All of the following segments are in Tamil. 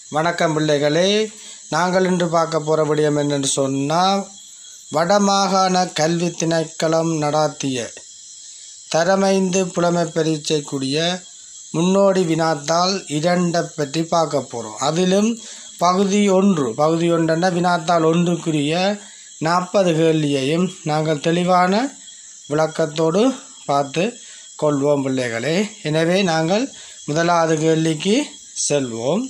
வணக்கம் பிள்ளைகளே நாங்கள் இன்று பார்க்க போகிற விடயம் என்னென்று சொன்னால் வடமாகாண கல்வி திணைக்களம் நடாத்திய தரமைந்து புலமை பரீட்சைக்குரிய முன்னோடி வினாத்தாள் இரண்டை பற்றி பார்க்க போகிறோம் அதிலும் பகுதி ஒன்று பகுதி ஒன்றென்ற வினாத்தாள் ஒன்றுக்குரிய நாற்பது கேள்வியையும் நாங்கள் தெளிவான விளக்கத்தோடு பார்த்து கொள்வோம் பிள்ளைகளே எனவே நாங்கள் முதலாவது கேள்விக்கு செல்வோம்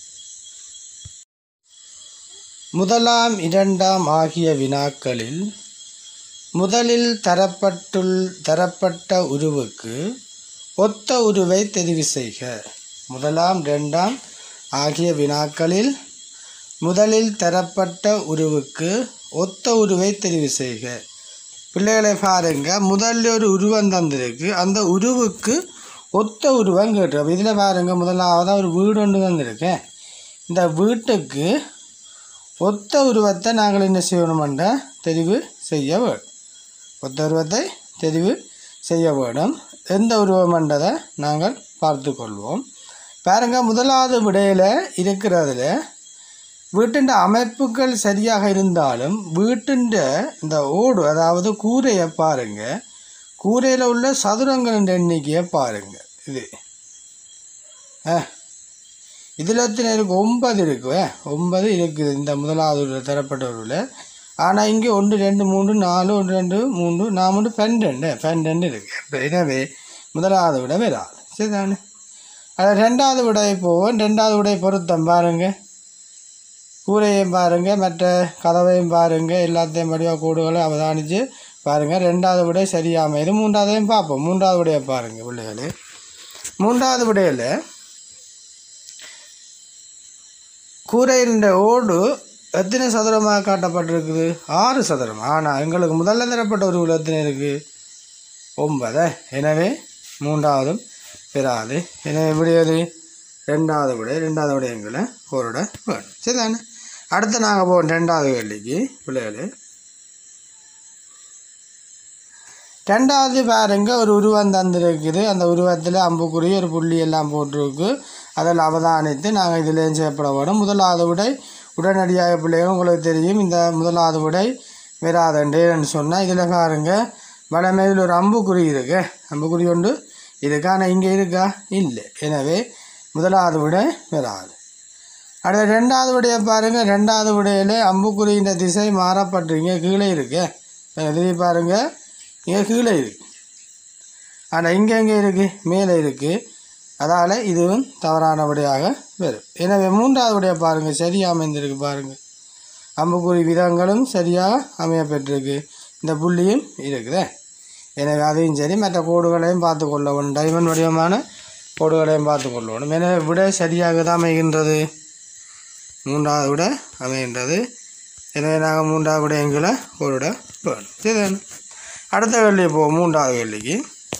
முதலாம் இரண்டாம் ஆகிய வினாக்களில் முதலில் தரப்பட்டுள் தரப்பட்ட உருவுக்கு ஒத்த உருவை தெரிவு செய்க முதலாம் இரண்டாம் ஆகிய வினாக்களில் முதலில் தரப்பட்ட உருவுக்கு ஒத்த உருவை தெரிவு செய்க பிள்ளைகளை பாருங்க முதல்ல ஒரு உருவம் தந்திருக்கு அந்த உருவுக்கு ஒத்த உருவம் கேட்டு இதில் பாருங்க முதலாவதாக ஒரு வீடு ஒன்று தந்திருக்கேன் இந்த வீட்டுக்கு ஒத்த உருவத்தை நாங்கள் என்ன செய்யணுமென்ற தெரிவு செய்ய வேண்டும் ஒத்த உருவத்தை தெரிவு செய்ய வேண்டும் எந்த உருவம்ன்றதை நாங்கள் பார்த்து கொள்வோம் பாருங்க முதலாவது விடையில் இருக்கிறதுல வீட்டின் அமைப்புகள் சரியாக இருந்தாலும் வீட்டின் இந்த ஓடு அதாவது கூரையை பாருங்க கூரையில் உள்ள சதுரங்களின் எண்ணிக்கையை பாருங்க இது ஆ இதில் எத்தனை இருக்கு ஒன்பது இருக்கு ஆ, ஒன்பது இருக்குது இந்த முதலாவது உள்ள தரப்பட்டவர்கள் ஆனால் இங்கே ஒன்று ரெண்டு மூன்று நாலு ஒன்று ரெண்டு மூன்று நான் மூன்று பன்னெண்டு பன்னெண்டு இருக்கு அப்ப எனவே முதலாவது விட வராது சரிதானே அது ரெண்டாவது விடை போவோம் ரெண்டாவது விடை பொருத்தம் பாருங்கள் கூரையும் பாருங்கள் மற்ற கதவையும் பாருங்கள் எல்லாத்தையும் வடிவ கூடுகளை அவதானித்து பாருங்கள் ரெண்டாவது விடை சரியாக இது மூன்றாவதையும் பார்ப்போம் மூன்றாவது விடையை பாருங்கள் பிள்ளைகளே மூன்றாவது விடையில் கூரையின் ஓடு எத்தனை சதுரமாக காட்டப்பட்டிருக்குது ஆறு சதுரம் ஆனால் எங்களுக்கு முதல்ல தரப்பட்ட ஒரு உள்ள எத்தனை இருக்குது ஒன்பது எனவே மூன்றாவதும் பெறாது எனவே விடையது ரெண்டாவது விடை ரெண்டாவது விடயங்களை போரிட வேணும் சரிதானே அடுத்து நாங்கள் போவோம் ரெண்டாவது கேள்விக்கு பிள்ளைகளே ரெண்டாவது பாருங்க ஒரு உருவம் தந்திருக்குது அந்த உருவத்தில் அம்புக்குறி ஒரு புள்ளி எல்லாம் போட்டிருக்கு அதில் அவதானித்து நாங்கள் இதில் செய்யப்பட வேணும் முதலாவது விடை உடனடியாக பிள்ளைகள் உங்களுக்கு தெரியும் இந்த முதலாவது விடை வராதண்டேன்னு சொன்னால் இதில் பாருங்க வடமேதில் ஒரு அம்புக்குறி இருக்கு அம்புக்குறி ஒன்று இருக்கு ஆனால் இங்கே இருக்கா இல்லை எனவே முதலாவது விடை வராது அடுத்த ரெண்டாவது விடையை பாருங்கள் ரெண்டாவது விடையில் அம்புக்குறியின் திசை மாறப்பட்டிருங்க கீழே இருக்கு எழுதி பாருங்கள் இங்கே கீழே இருக்கு ஆனால் இங்கே எங்கே இருக்குது மேலே இருக்குது அதால் இதுவும் தவறான விடையாக வரும் எனவே மூன்றாவது விடையை பாருங்கள் சரியாக அமைந்திருக்கு பாருங்கள் அம்புக்குறி விதங்களும் சரியாக அமைய பெற்றிருக்கு இந்த புள்ளியும் இருக்குதே எனவே அதையும் சரி மற்ற கோடுகளையும் பார்த்து கொள்ள வேணும் டைமண்ட் வடிவமான கோடுகளையும் பார்த்து கொள்ள வேணும் எனவே விடை சரியாக தான் அமைகின்றது மூன்றாவது விட அமைகின்றது எனவே நாங்கள் மூன்றாவது விடயங்களை கோடிட வேணும் சரிதானே அடுத்த கேள்வி போ மூன்றாவது கேள்விக்கு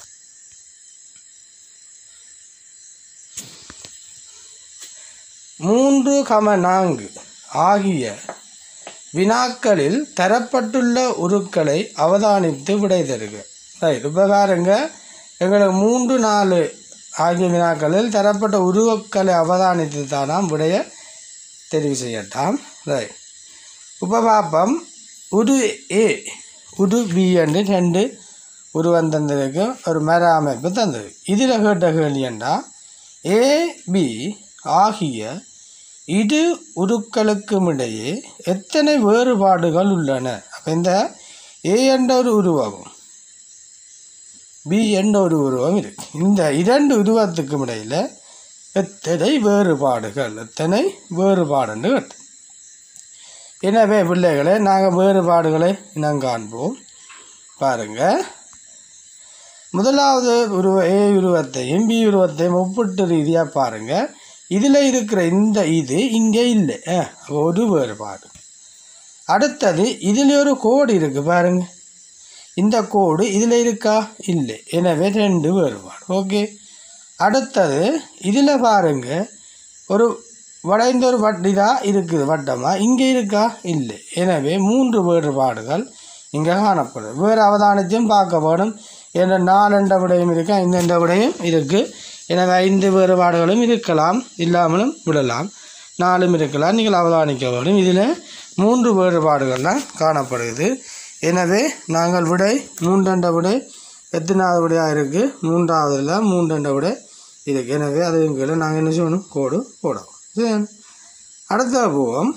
மூன்று கம நான்கு ஆகிய வினாக்களில் தரப்பட்டுள்ள உருக்களை அவதானித்து விடை தருக ரைட் இப்போ பாருங்க எங்களுக்கு மூன்று நாலு ஆகிய வினாக்களில் தரப்பட்ட உருவக்களை அவதானித்து தான் நாம் விடைய தெரிவு செய்யட்டாம் ரைட் இப்போ பார்ப்போம் உரு ஏ உரு பி என்று ரெண்டு உருவம் தந்ததுக்கு ஒரு மர அமைப்பு தந்தது இதில் கேட்ட கேள்வி என்றா ஏ பி ஆகிய இரு உருக்களுக்கும் இடையே எத்தனை வேறுபாடுகள் உள்ளன அப்போ இந்த ஏ என்ற ஒரு உருவமும் பி என்ற ஒரு உருவம் இருக்கு இந்த இரண்டு உருவத்துக்கும் இடையில் எத்தனை வேறுபாடுகள் எத்தனை வேறுபாடுன்னு கேட்டு எனவே பிள்ளைகளே நாங்கள் வேறுபாடுகளை இனம் காண்போம் பாருங்கள் முதலாவது உருவ ஏ உருவத்தையும் பி உருவத்தையும் ஒப்பிட்டு ரீதியாக பாருங்கள் இதில் இருக்கிற இந்த இது இங்கே இல்லை ஆ, ஒரு வேறுபாடு அடுத்தது இதில் ஒரு கோடு இருக்குது பாருங்க இந்த கோடு இதில் இருக்கா இல்லை எனவே ரெண்டு வேறுபாடு ஓகே அடுத்தது இதில் பாருங்க ஒரு வளைந்த ஒரு வட்டி தான் இருக்குது வட்டமாக இங்கே இருக்கா இல்லை எனவே மூன்று வேறுபாடுகள் இங்கே காணப்படும் வேறு அவதானத்தையும் பார்க்க வேணும் என்ற நாலண்ட விடையும் இருக்கு ஐந்தண்ட விடையும் இருக்குது எனவே ஐந்து வேறுபாடுகளும் இருக்கலாம் இல்லாமலும் விடலாம் நாலும் இருக்கலாம் நீங்கள் அவதானிக்க வேண்டும் இதில் மூன்று வேறுபாடுகள்லாம் காணப்படுகிறது எனவே நாங்கள் விடை மூன்றண்ட விடை எத்தனாவது விடையாக இருக்குது மூன்றாவதுல மூன்றண்ட விடை இருக்குது எனவே அது கீழே நாங்கள் என்ன செய்யணும் கோடு போடணும் சரி அடுத்த போவோம்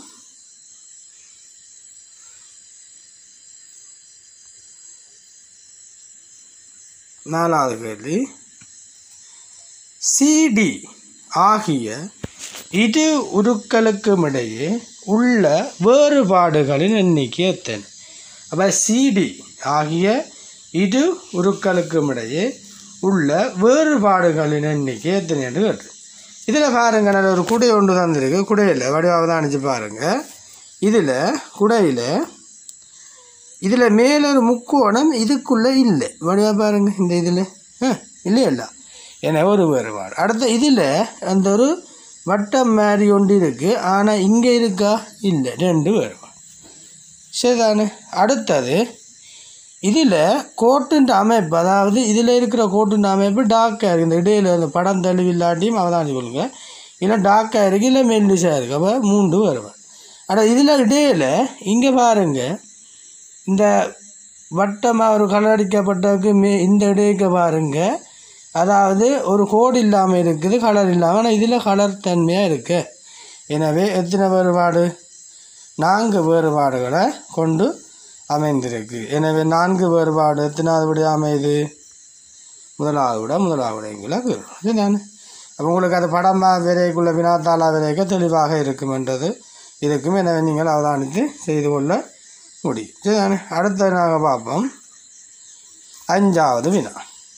நாலாவது கேள்வி சிடி ஆகிய இரு உருக்களுக்கும் இடையே உள்ள வேறுபாடுகளின் எண்ணிக்கை எத்தனை அப்போ சிடி ஆகிய இரு உருக்களுக்கும் இடையே உள்ள வேறுபாடுகளின் எண்ணிக்கை எத்தனை என்று கேட்டு இதில் பாருங்க நல்ல ஒரு குடை ஒன்று தந்திருக்கு குடையில் வடிவாக அணிச்சு பாருங்கள் இதில் குடையில் இதில் மேலே ஒரு முக்கோணம் இதுக்குள்ளே இல்லை வடிவாக பாருங்க இந்த இதில் இல்லையா இல்லை என ஒரு வேறுபாடு அடுத்த இதில் அந்த ஒரு வட்டம் மாதிரி ஒன்று இருக்குது ஆனால் இங்கே இருக்கா இல்லை ரெண்டு வேறுபாடு சரிதானே அடுத்தது இதில் கோட்டுன்ற அமைப்பு அதாவது இதில் இருக்கிற கோட்டுன்ற அமைப்பு டாக்காக இருக்குது இந்த இடையில அந்த படம் தெளிவில்லாட்டியும் அவதானிச்சு கொள்ளுங்க இல்லை டாக்காக இருக்குது இல்லை மெல்லிசாக இருக்குது அப்போ மூன்று வருவான் ஆனால் இதில் இடையில இங்கே பாருங்க இந்த வட்டமாக ஒரு கலர் அடிக்கப்பட்டதுக்கு மே இந்த இடையக்க பாருங்க அதாவது ஒரு கோடு இல்லாமல் இருக்குது கலர் இல்லாமல் ஆனால் இதில் கலர் தன்மையாக இருக்கு எனவே எத்தனை வேறுபாடு நான்கு வேறுபாடுகளை கொண்டு அமைந்திருக்கு எனவே நான்கு வேறுபாடு எத்தனாவது விட அமையுது முதலாவது விட முதலாவது விடைக்குள்ள இதுதானே அப்போ உங்களுக்கு அது படமாக விரைக்குள்ள வினாத்தாளா விரைக்க தெளிவாக இருக்கும் என்றது இருக்கும் எனவே நீங்கள் அவதானித்து செய்து கொள்ள முடியும் சரிதானே அடுத்த நாங்கள் பார்ப்போம் அஞ்சாவது வினா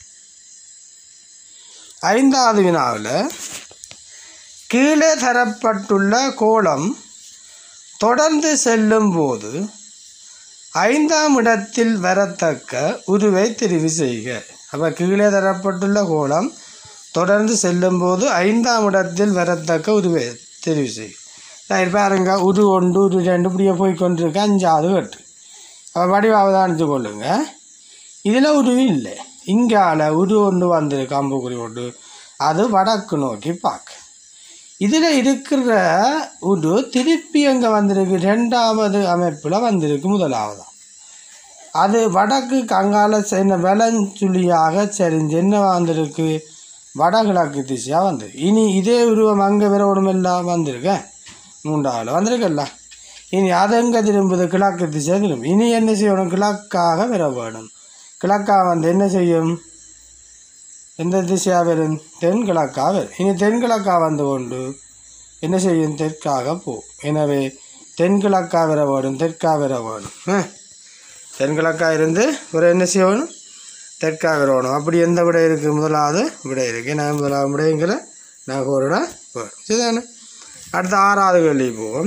ஐந்தாவது வினாவில் கீழே தரப்பட்டுள்ள கோலம் தொடர்ந்து செல்லும் போது ஐந்தாம் இடத்தில் வரத்தக்க உருவை தெரிவு செய்க அப்போ கீழே தரப்பட்டுள்ள கோலம் தொடர்ந்து செல்லும்போது ஐந்தாம் இடத்தில் வரத்தக்க உருவை தெரிவு செய்க சரி பாருங்க உரு ஒன்று உரு ரெண்டு இப்படியே போய் கொண்டிருக்கு அஞ்சாவது கட்டு அப்போ வடிவாக அணிச்சு கொள்ளுங்க இதில் உருவு இல்லை இங்கால உரு ஒன்று வந்திருக்கு அம்புக்குறி ஒன்று அது வடக்கு நோக்கி பார்க்க இதில் இருக்கிற உரு திருப்பி அங்கே வந்திருக்கு ரெண்டாவது அமைப்பில் வந்திருக்கு முதலாவதா அது வடக்கு கங்கால என்ன வெளஞ்சுழியாக சரிஞ்சு என்ன வந்திருக்கு வடகிழக்கு திசையாக வந்திருக்கு இனி இதே உருவம் அங்கே விரோடும் எல்லாம் வந்திருக்கேன் மூன்றாவில் வந்திருக்கல்ல இனி அது எங்கே திரும்புது கிழக்கு திசை திரும்பும் இனி என்ன செய்யணும் கிழக்காக வர வேணும் கிழக்காக வந்து என்ன செய்யும் எந்த திசையாக வரும் தென்கிழக்காக வரும் இனி தென்கிழக்காக வந்து கொண்டு என்ன செய்யும் தெற்காக போ எனவே தென்கிழக்காக வர வேணும் தெற்காக வர வேணும் ஆ? தென்கிழக்காக இருந்து ஒரு என்ன செய்யணும் தெற்காக வரணும் அப்படி எந்த விடை இருக்குது முதலாவது விடை இருக்குது நான் முதலாவது விடைங்கிற நான் ஒரு இடம் வரும் சரிதானே அடுத்த ஆறாவது கேள்வி போவோம்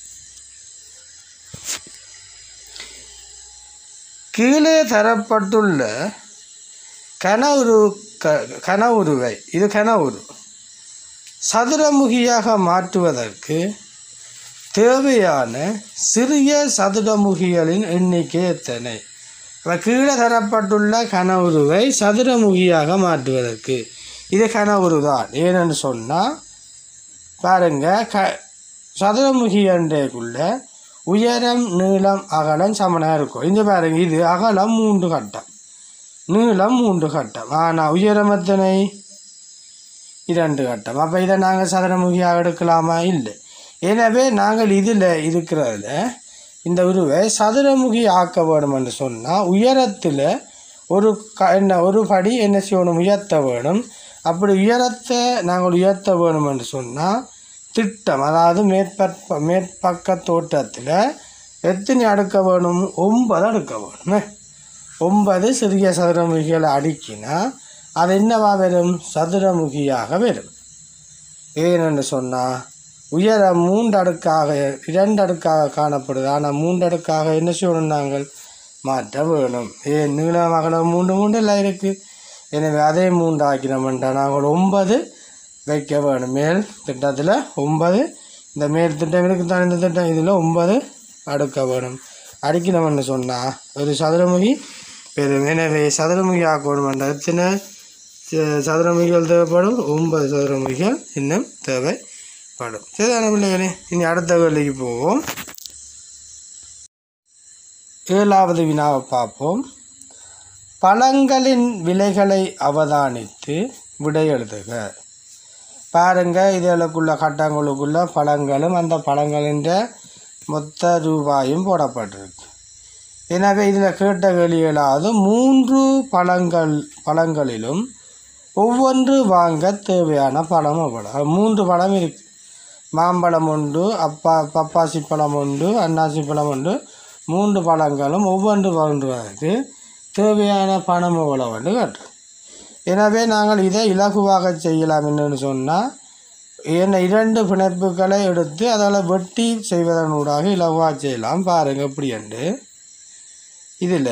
கீழே தரப்பட்டுள்ள கனவுரு க கனவுருவை இது கனவுரு சதுரமுகியாக மாற்றுவதற்கு தேவையான சிறிய சதுரமுகிகளின் எண்ணிக்கை எத்தனை அப்ப கீழே தரப்பட்டுள்ள கனவுருவை சதுரமுகியாக மாற்றுவதற்கு இது கனவுரு தான் ஏனென்று சொன்னால் பாருங்க க சதுரமுகி அண்டைக்குள்ள உயரம் நீளம் அகலம் சமனாக இருக்கும் இந்த பாருங்க இது அகலம் மூன்று கட்டம் நீளம் மூன்று கட்டம் ஆனால் உயரம் எத்தனை இரண்டு கட்டம் அப்போ இதை நாங்கள் சதுரமுகியாக எடுக்கலாமா இல்லை எனவே நாங்கள் இதில் இருக்கிறதுல இந்த உருவை சதுரமுகி ஆக்க வேணும் என்று சொன்னால் உயரத்தில் ஒரு க என்ன ஒரு படி என்ன செய்யணும் உயர்த்த வேணும் அப்படி உயரத்தை நாங்கள் உயர்த்த வேணும் என்று சொன்னால் திட்டம் அதாவது மேற்பற்ப மேற்பக்க தோட்டத்தில் எத்தனை அடுக்க வேணும் ஒன்பது அடுக்க வேணும் ஒன்பது சிறிய சதுரமுகிகளை அடுக்கினா அது என்னவா வரும் சதுரமுகியாக வரும் ஏனென்று சொன்னால் உயரம் மூன்று அடுக்காக இரண்டு அடுக்காக காணப்படுது ஆனால் மூன்று அடுக்காக என்ன செய்யணும் நாங்கள் மாற்ற வேணும் ஏன் நீளம் அகலம் மூன்று மூன்று எல்லாம் இருக்குது எனவே அதே மூன்று ஆக்கினோம்ன்றா நாங்கள் ஒன்பது வைக்க வேணும் மேல் திட்டத்தில் ஒன்பது இந்த மேல் திட்டம் இருக்குது தான் இந்த திட்டம் இதில் ஒன்பது அடுக்க வேணும் அடிக்கணும்னு சொன்னால் ஒரு சதுரமுகி பெரும் எனவே சதுரமுகி ஆக்கணுமென்ற எத்தனை ச- சதுரமுகிகள் தேவைப்படும் ஒன்பது சதுரமுகிகள் இன்னும் தேவைப்படும் படும் சரிதான பிள்ளைகளே இனி அடுத்த கேள்விக்கு போவோம் ஏழாவது வினாவை பார்ப்போம் பழங்களின் விலைகளை அவதானித்து விடை எழுதுக பாருங்க இதுகளுக்குள்ள கட்டங்களுக்குள்ள பழங்களும் அந்த பழங்களின் மொத்த ரூபாயும் போடப்பட்டிருக்கு எனவே இதில் கேட்ட கேள்விகளாவது மூன்று பழங்கள் பழங்களிலும் ஒவ்வொன்று வாங்க தேவையான பழம் அவ்வளோ மூன்று பழம் இருக்கு மாம்பழம் உண்டு அப்பா பப்பாசி பழம் உண்டு அன்னாசி பழம் உண்டு மூன்று பழங்களும் ஒவ்வொன்று வாங்குவதற்கு தேவையான பணம் எவ்வளவுன்னு கேட்டோம் எனவே நாங்கள் இதை இலகுவாக செய்யலாம் என்னன்னு சொன்னால் என்ன இரண்டு பிணைப்புகளை எடுத்து அதில் வெட்டி செய்வதனூடாக இலகுவாக செய்யலாம் பாருங்கள் எப்படி என்று இதில்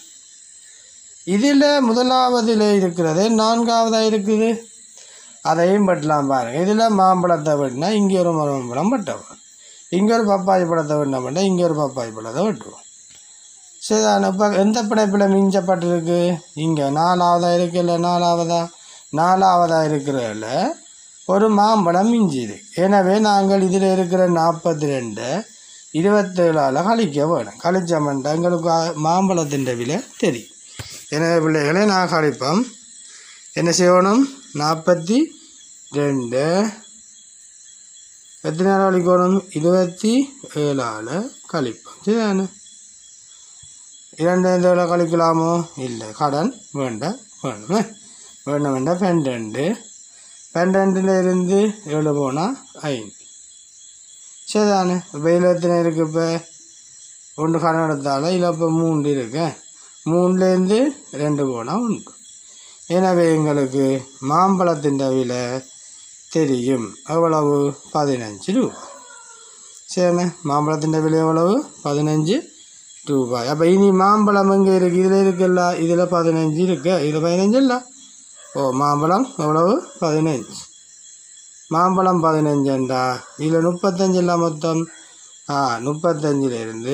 இதில் முதலாவதில் இருக்கிறது நான்காவதாக இருக்குது அதையும் வெட்டலாம் பாருங்கள் இதில் மாம்பழத்தை வெட்டினா இங்கே ஒரு மாம்பழம் வெட்டவும் இங்கே ஒரு பப்பாளி பழத்தை வெட்டினா மட்டும் இங்கே ஒரு பப்பாளி பழத்தை வெட்டுவோம் சரி இப்போ எந்த பிணைப்பில் மிஞ்சப்பட்டிருக்கு இங்கே நாலாவதாக இருக்குல்ல நாலாவதா நாலாவதாக இருக்கிறதுல ஒரு மாம்பழம் மிஞ்சிது எனவே நாங்கள் இதில் இருக்கிற நாற்பத்தி ரெண்டு இருபத்தேழால் கழிக்க வேணும் கழிச்சோம்னா எங்களுக்கு ஆ- மாம்பழத்தின் விலை தெரியும் எனவே பிள்ளைகளை நான் கழிப்போம் என்ன செய்யணும் நாற்பத்தி ரெண்டு எத்தனை நேரம் கழிக்கணும் இருபத்தி ஏழால் கழிப்போம் சரிதானே இரண்டு எவ்வளோ கழிக்கலாமோ இல்லை கடன் வேண்டாம் வேணுமே வேண்டாம் வேண்டாம் பன்னெண்டு பன்னெண்டுல இருந்து ஏழு போனால் ஐந்து சரிதானே இப்போ இதில் எத்தனை இருக்குது இப்போ ஒன்று கடன் எடுத்தாலும் இதில் இப்போ மூன்று இருக்கு மூணுலேருந்து ரெண்டு போனால் உண்டு எனவே எங்களுக்கு மாம்பழத்தின் விலை தெரியும் எவ்வளவு பதினஞ்சு ரூபா சரிண்ணே மாம்பழத்தின் விலை எவ்வளவு பதினஞ்சு ரூபாய் அப்போ இனி மாம்பழம் எங்கே இருக்குது இதில் இருக்குல்ல இதில் பதினஞ்சு இருக்கு இதில் பதினஞ்சு இல்லை ஓ மாம்பழம் எவ்வளவு பதினஞ்சு மாம்பழம் பதினஞ்சுண்டா இதில் முப்பத்தஞ்சு இல்லை மொத்தம் ஆ முப்பத்தஞ்சிலேருந்து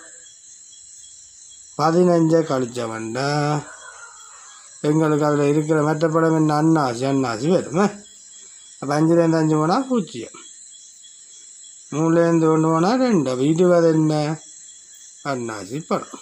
பதினஞ்சை கழிச்சவன்டா எங்களுக்கு அதில் இருக்கிற மற்ற படம் என்ன அன்னாசி அன்னாசி வருமே அப்போ அஞ்சுலேருந்து அஞ்சு போனால் பூஜ்ஜியம் மூணுலேருந்து ஒன்று போனால் ரெண்டு அப்போ இருபது என்ன அன்னாசி பழம்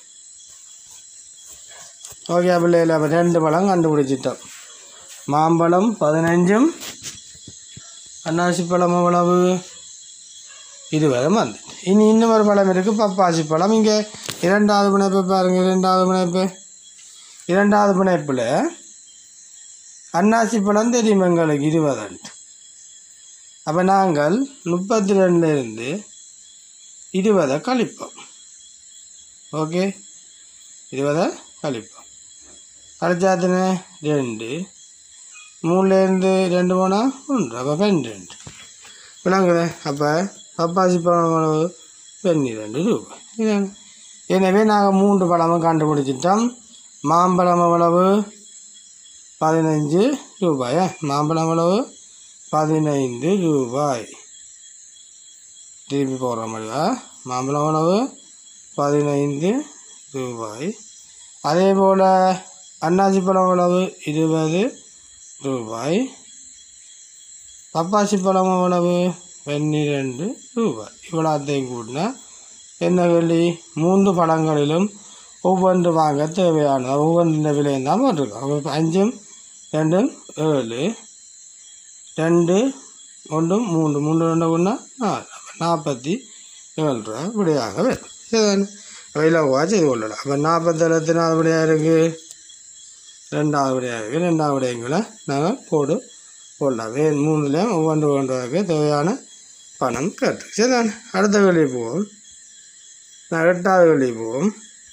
ஓகே பிள்ளைகள் அப்போ ரெண்டு பழம் கண்டுபிடிச்சிட்டோம் மாம்பழம் பதினஞ்சும் அன்னாசி பழம் எவ்வளவு இருபது வந்து இனி இன்னும் ஒரு பழம் இருக்குது பப்பாசி பழம் இங்கே இரண்டாவது பிணைப்பு பாருங்க இரண்டாவது பிணைப்பு இரண்டாவது பிணைப்பில் அன்னாசி பழம் தெரியும் எங்களுக்கு இருபதுன்ட்டு அப்போ நாங்கள் முப்பத்தி ரெண்டுலேருந்து இருபதை கழிப்போம் ஓகே இருபதை கழிப்போம் கழிச்சாத்தின ரெண்டு மூணுலேருந்து ரெண்டு போனால் ஒன்று அப்போ பன்னிரெண்டு விளங்குதே அப்போ பப்பாசி பழம் எவ்வளவு பன்னிரெண்டு ரூபாய் இதாங்க. எனவே நாங்கள் மூன்று பழமும் கண்டுபிடிச்சிட்டோம் மாம்பழம் எவ்வளவு பதினஞ்சு ரூபாயா மாம்பழம் எவ்வளவு பதினைந்து ரூபாய் திருப்பி போடுற மாதிரியா மாம்பழம் எவ்வளவு பதினைந்து ரூபாய் அதே போல் அன்னாசி பழம் எவ்வளவு இருபது ரூபாய் பப்பாசி பழம் எவ்வளவு பன்னிரெண்டு ரூபாய் இவ்வளோத்தையும் கூட்டினா என்ன கேள்வி மூன்று பழங்களிலும் ஒவ்வொன்று வாங்க தேவையானது ஒவ்வொன்றின் விலையும் தான் போட்டிருக்கோம் அப்போ அஞ்சும் ரெண்டும் ஏழு ரெண்டு ஒன்றும் மூன்று மூன்று ரெண்டு ஒன்றா நாலு அப்போ நாற்பத்தி ஏழு ரூபா விடையாக வரும் சரிதானே இலகுவா செய்து கொள்ளலாம் அப்போ நாற்பத்தேழு எத்தனாவது விடையாக இருக்குது ரெண்டாவது விடையாக இருக்குது ரெண்டாவது விடையங்களை நாங்கள் போடு போடலாம் வே மூணுலேயும் ஒவ்வொன்று ஒவ்வொன்றுக்கு தேவையான பணம் கட்டு சரிதானே அடுத்த கேள்வி போவோம் நான் எட்டாவது கேள்வி போவோம்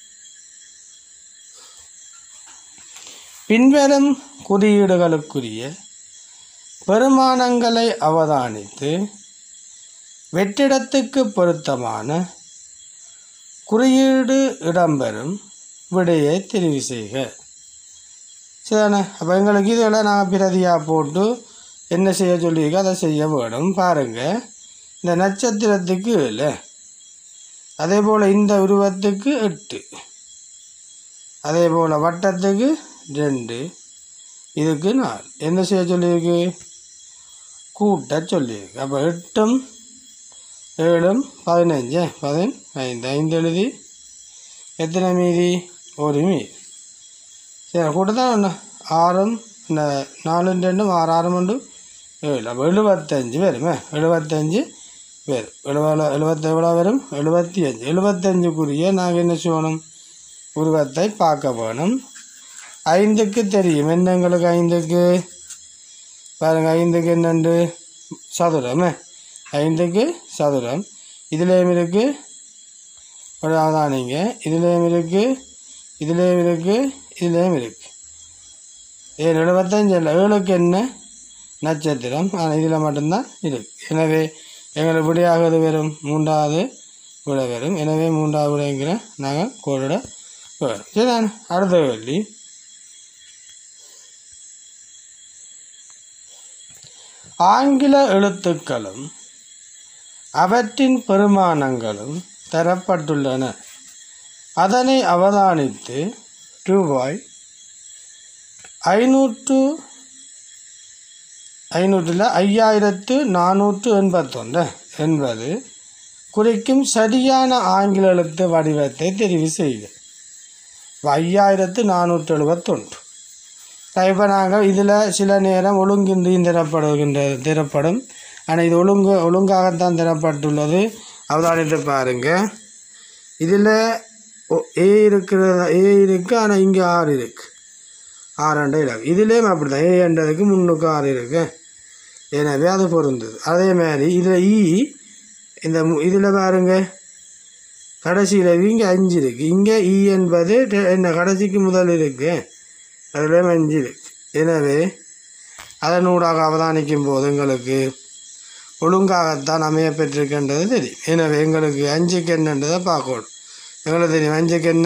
பின்வரும் குறியீடுகளுக்குரிய பெருமானங்களை அவதானித்து வெற்றிடத்துக்கு பொருத்தமான குறியீடு இடம்பெறும் விடையை தெரிவு செய்க சரிண்ணே அப்போ எங்களுக்கு இதெல்லாம் நாங்கள் பிரதியாக போட்டு என்ன செய்ய சொல்லியிருக்கோ அதை செய்ய வேணும் பாருங்கள் இந்த நட்சத்திரத்துக்கு இல்லை அதே போல் இந்த உருவத்துக்கு எட்டு அதே போல் வட்டத்துக்கு ரெண்டு இதுக்கு நாலு என்ன செய்ய சொல்லியிருக்கு கூட்ட சொல்லியிருக்கு அப்போ எட்டும் ஏழும் பதினஞ்சு பதினைந்து ஐந்து எழுதி எத்தனை மீதி ஒரு மீதி சரி கூட்ட தான் ஒன்று ஆறும் இந்த நாலும் ரெண்டும் ஆறு ஆறு ரெண்டும் ஏழு அப்போ எழுபத்தஞ்சு வருமே எழுபத்தஞ்சு வரும் எழுபது எழுபத்தி எவ்வளோ வரும் எழுபத்தி அஞ்சு எழுபத்தஞ்சுக்குரிய நாங்கள் என்ன செய்யணும் உருவத்தை பார்க்க வேணும் ஐந்துக்கு தெரியும் என்ன எங்களுக்கு ஐந்துக்கு பாருங்க ஐந்துக்கு என்னண்டு சதுரமே ஐந்துக்கு சதுரம் இதுலேயும் இருக்கு ஒரு அவதானிங்க இதுலேயும் இருக்கு இதுலேயும் இருக்கு இதுலேயும் இருக்கு ஏழு எழுபத்தஞ்சு இல்லை ஏழுக்கு என்ன நட்சத்திரம் ஆனால் இதில் மட்டும்தான் இருக்கு எனவே எங்களுக்கு விடையாவது வரும் மூன்றாவது விடை வரும் எனவே மூன்றாவது விடைங்கிற நாங்கள் கோடிட வரும் சரிதானே அடுத்த கேள்வி ஆங்கில எழுத்துக்களும் அவற்றின் பெருமானங்களும் தரப்பட்டுள்ளன அதனை அவதானித்து ரூபாய் ஐநூற்று ஐநூற்றில் ஐயாயிரத்து நானூற்று எண்பத்தொன்று என்பது குறிக்கும் சரியான ஆங்கில எழுத்து வடிவத்தை தெரிவு செய்க இப்ப ஐயாயிரத்து நானூற்று எழுபத்தொன்று இப்போ நாங்கள் இதில் சில நேரம் ஒழுங்கின்றியும் திறப்படுகின்ற திறப்படும் ஆனால் இது ஒழுங்கு ஒழுங்காகத்தான் திறப்பட்டுள்ளது அவதானித்து பாருங்கள் இதில் ஏ இருக்கிறத ஏ இருக்குது ஆனால் இங்கே ஆறு இருக்குது ஆறாண்டு இலக்கம் இதுலேயும் அப்படி தான் ஏன்றதுக்கு முன்னுக்கு ஆறு இருக்கு எனவே அது பொருந்தது அதே மாதிரி இதில் ஈ இந்த இதில் பாருங்க கடைசியில் இங்கே அஞ்சு இருக்குது இங்கே ஈ என்பது ரெ- என்ன கடைசிக்கு முதல் இருக்கு அதுலேயும் அஞ்சு இருக்கு எனவே அதனூடாக அவதானிக்கும் போது எங்களுக்கு ஒழுங்காகத்தான் அமைய பெற்றிருக்கின்றது தெரியும் எனவே எங்களுக்கு அஞ்சுக்கு என்னன்றதை பார்க்கணும் எங்களுக்கு தெரியும் அஞ்சுக்கு என்ன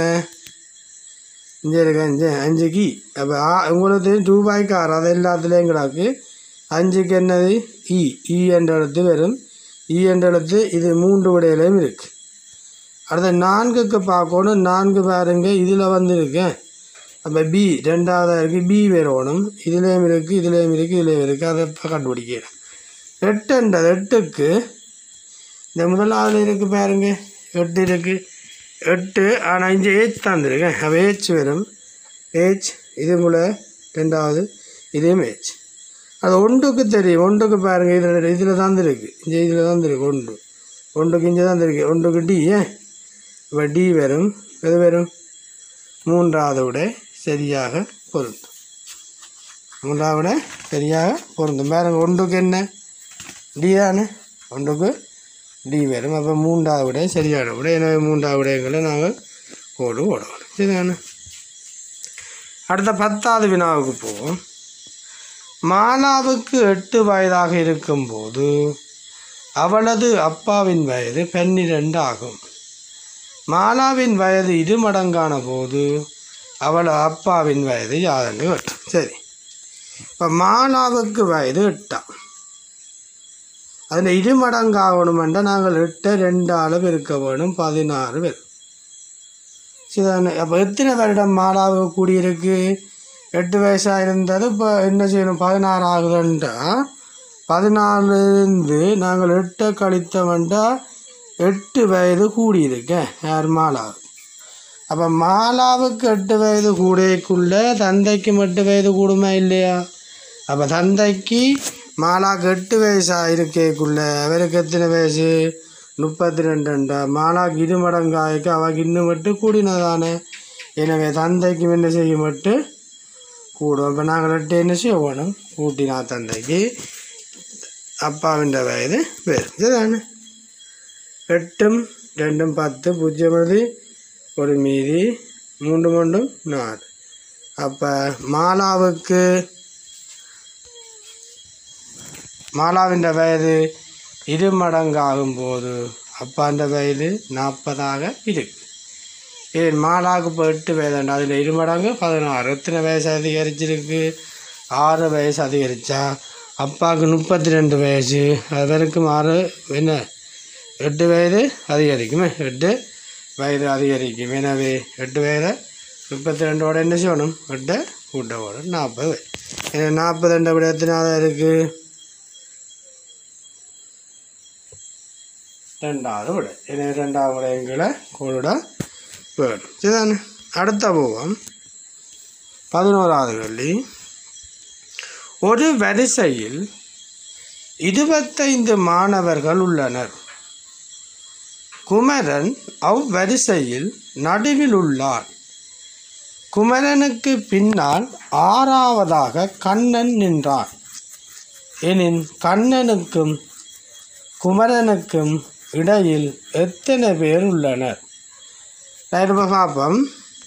இங்கே இருக்கு அஞ்சு அஞ்சுக்கு அப்போ ஆ உங்களுக்கு தெரியும் ரூபாய்க்கு ஆறு அது எல்லாத்துலேயும் கிடக்கு அஞ்சுக்கு என்னது இ இ என்ற எழுத்து வரும் இ என்ற எழுத்து இது மூன்று விடையிலையும் இருக்குது அடுத்த நான்குக்கு பார்க்கணும் நான்கு பாருங்க இதில் வந்துருக்கேன் அப்போ பி ரெண்டாவதாக இருக்குது பி வரணும் இதுலேயும் இருக்குது இதுலேயும் இருக்குது இதுலேயும் இருக்குது அதை இப்போ கண்டுபிடிக்கிறேன் எட்டுன்றது எட்டுக்கு இந்த முதலாவது இருக்குது பாருங்க எட்டு இருக்குது எட்டு ஆனால் இங்கே ஏச் தந்துருக்கேன் அப்போ ஏச் வரும் ஏச் இது போல் ரெண்டாவது இதுவும் ஏச் அது ஒன்றுக்கு தெரியும் ஒன்றுக்கு பாருங்கள் இதில் இதில் தான் இருக்கு இங்கே இதில் தான் இருக்கு ஒன்று ஒன்றுக்கு இங்கே தான் இருக்கு ஒன்றுக்கு டி ஏன் இப்போ டி வரும் எது வரும் மூன்றாவது விட சரியாக பொருந்தும் மூன்றாவது விட சரியாக பொருந்தும் பாருங்க ஒன்றுக்கு என்ன டி தானே ஒன்றுக்கு டி வரும் அப்போ மூன்றாவது விட சரியான விட எனவே மூன்றாவது விடயங்களை நாங்கள் கோடு போடணும் சரிதானே அடுத்த பத்தாவது வினாவுக்கு போவோம் மாலாவுக்கு எட்டு வயதாக இருக்கும்போது அவளது அப்பாவின் வயது பன்னிரண்டு ஆகும் மாலாவின் வயது இரு மடங்கான போது அவள் அப்பாவின் வயது யாதென்று கேட்டோம் சரி இப்போ மாலாவுக்கு வயது எட்டாம் அதில் இரு மடங்காகணுமெண்டா நாங்கள் எட்டை ரெண்டு அளவு இருக்க வேணும் பதினாறு பேர் சரிதானே அப்போ எத்தனை வருடம் மாலாவுக்கு கூடியிருக்கு எட்டு வயசாக இருந்தது இப்போ என்ன செய்யணும் பதினாறு ஆகுதுன்றா பதினாலுலேருந்து நாங்கள் எட்டை கழித்தவன்டா எட்டு வயது கூடியிருக்கேன் யார் மாலாவுக்கு அப்போ மாலாவுக்கு எட்டு வயது கூடைக்குள்ள தந்தைக்கு எட்டு வயது கூடுமா இல்லையா அப்போ தந்தைக்கு மாலாவுக்கு எட்டு வயசாக இருக்கேக்குள்ள அவருக்கு எத்தனை வயசு முப்பத்தி ரெண்டுண்டா மாலாவுக்கு இரு மடங்காய்க்கு அவக்கு இன்னும் மட்டும் கூடினதானே எனவே தந்தைக்கு என்ன செய்ய மட்டும் கூடும் இப்போ நாங்கள் எட்டு என்ன செய்யணும் கூட்டினா தந்தைக்கு அப்பாவிൻ്റെ வயது വരും ഇതാണ് എട്ടും രണ്ടും പത്ത് പൂജ്യം മതി ഒരു മീതി മൂണ്ടും കൊണ്ടും നാല് അപ്പം മാലാവുക്ക് മാലാവിൻ്റെ വയது இரு மடங்காகும்போது அப்பான்ற வயது நாற்பதாக இருக்கு ஏன் மாலாவுக்கு இப்போ எட்டு வயதுண்டா அதில் இரு மடங்கு பதினாறு எத்தனை வயசு அதிகரிச்சிருக்கு ஆறு வயசு அதிகரித்தா அப்பாவுக்கு முப்பத்தி ரெண்டு வயசு அதற்கும் ஆறு என்ன எட்டு வயது அதிகரிக்குமே எட்டு வயது அதிகரிக்கும் எனவே எட்டு வயது முப்பத்தி ரெண்டோட என்ன செய்யணும் எட்டு கூட்ட ஓடும் நாற்பது வயது ஏன்னா நாற்பது ரெண்டை விட எத்தனாவது இருக்குது ரெண்டாவது விடை எனவே ரெண்டாவது விடயங்களை கோடிட வேணும் சரிதானே அடுத்த போவோம் பதினோராவது கேள்வி ஒரு வரிசையில் இருபத்தைந்து மாணவர்கள் உள்ளனர் குமரன் அவ்வரிசையில் நடுவில் உள்ளார் குமரனுக்கு பின்னால் ஆறாவதாக கண்ணன் நின்றான் எனின் கண்ணனுக்கும் குமரனுக்கும் இடையில் எத்தனை பேர் உள்ளனர் இப்போ பார்ப்போம்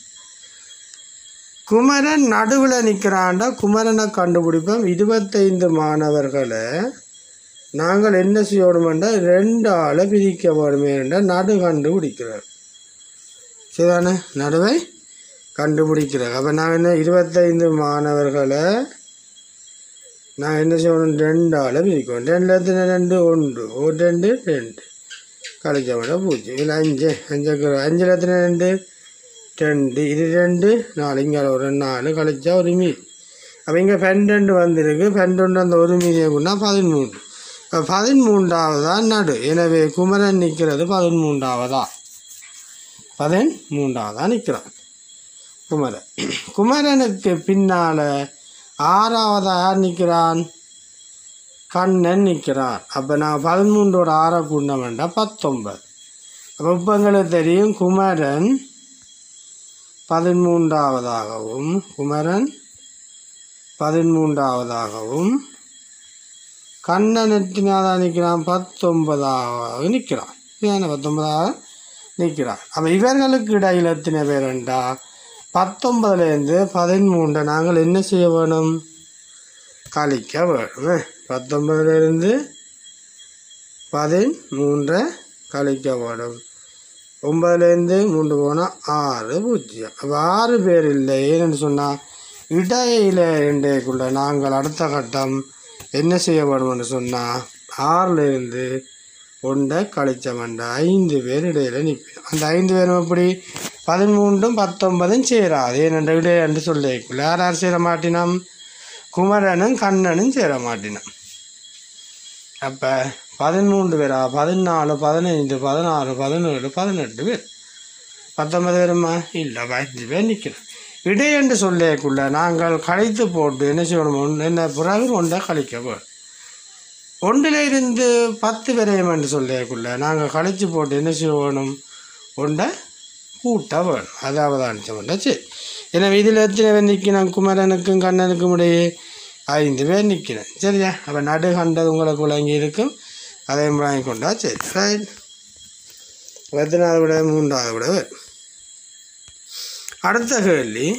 குமரன் நடுவில் நிற்கிறான்டா குமரனை கண்டுபிடிப்போம் இருபத்தைந்து மாணவர்களை நாங்கள் என்ன செய்யணுமெண்டா ரெண்டு ஆளை பிரிக்க வேணுமே என்றால் நடு கண்டுபிடிக்கிறார் சரிதானே நடுவை கண்டுபிடிக்கிறார் அப்போ நாங்கள் என்ன இருபத்தைந்து மாணவர்களை நான் என்ன செய்யணும் ரெண்டு ஆளை பிரிக்கணும் ரெண்டு எத்தனை ரெண்டு ஒன்று ஒரு ரெண்டு ரெண்டு கழிச்ச விட பூஜ்ஜியம் இல்லை அஞ்சு அஞ்சு அஞ்சில் எத்தனை ரெண்டு ரெண்டு இது ரெண்டு நாலு இங்கே ஒரு நாலு கழிச்சா ஒரு மீதி அப்போ இங்கே பன்னெண்டு வந்திருக்கு பன்னெண்டு அந்த ஒரு மீதியை கொண்டா பதிமூன்று அப்ப பதிமூன்றாவதா நடு எனவே குமரன் நிற்கிறது பதிமூன்றாவதா பதிமூன்றாவதா நிற்கிறான் குமரன் குமரனுக்கு பின்னால் ஆறாவதா யார் நிற்கிறான் கண்ணன் நிற்கிறான் அப்போ நான் பதிமூன்றோட ஆறை கூட்ட வேண்டாம் பத்தொன்பது அப்போ இப்போ எங்களுக்கு தெரியும் குமரன் பதிமூன்றாவதாகவும் குமரன் பதிமூன்றாவதாகவும் கண்ணன் எத்தனாவதாக நிற்கிறான் பத்தொன்பதாவது நிற்கிறான் ஏன்னா பத்தொன்பதாவது நிற்கிறான் அப்போ இவர்களுக்கு இடையில் எத்தனை பேருண்டா பத்தொன்பதுலேருந்து பதிமூன்றை நாங்கள் என்ன செய்ய வேணும் கழிக்க வேணும் பத்தொன்பதுலேருந்து பதிமூன்றை கழிக்க வேணும் ஒன்பதுலேருந்து மூன்று போனால் ஆறு பூஜ்ஜியம் அப்போ ஆறு பேர் இல்லை ஏன்னு சொன்னால் இடையில ரெண்டேக்குள்ள நாங்கள் அடுத்த கட்டம் என்ன செய்ய வேணும்னு சொன்னால் ஆறிலிருந்து ஒன்றை கழிச்ச வேண்டாம் ஐந்து பேர் இடையில நிற்போம் அந்த ஐந்து பேரும் எப்படி பதிமூன்றும் பத்தொன்பதும் சேராது ஏனென்ற இடையே என்று சொல்லிக்குள்ள யார் யார் சேர மாட்டினோம் குமரனும் கண்ணனும் சேர மாட்டினோம் அப்போ பதிமூன்று பேரா பதினாலு பதினைந்து பதினாறு பதினேழு பதினெட்டு பேர் பத்தொன்பது பேருமா இல்லை பதினஞ்சு பேர் நிற்கிறோம் இடை என்று சொல்லியக்குள்ள நாங்கள் கழித்து போட்டு என்ன செய்யணும் என்ன பிறகு ஒன்றை கழிக்க வேணும் ஒன்றில் இருந்து பத்து வரையும் என்று சொல்லியக்குள்ள நாங்கள் கழித்து போட்டு என்ன செய்யணும் ஒன்றை கூட்ட வேணும் அதாவது அனுப்பிச்சோம்னா சரி எனவே இதில் எத்தனை பேர் நிற்கணும் குமரனுக்கும் கண்ணனுக்கும் இடையே ஐந்து பேர் நிற்கிறேன் சரியா அப்போ நடு கண்டது உங்களுக்கு விளங்கி இருக்கும் அதையும் வாங்கி கொண்டா சரி ரைட் எத்தனாவது விட மூன்றாவது விட வரும். அடுத்த கேள்வி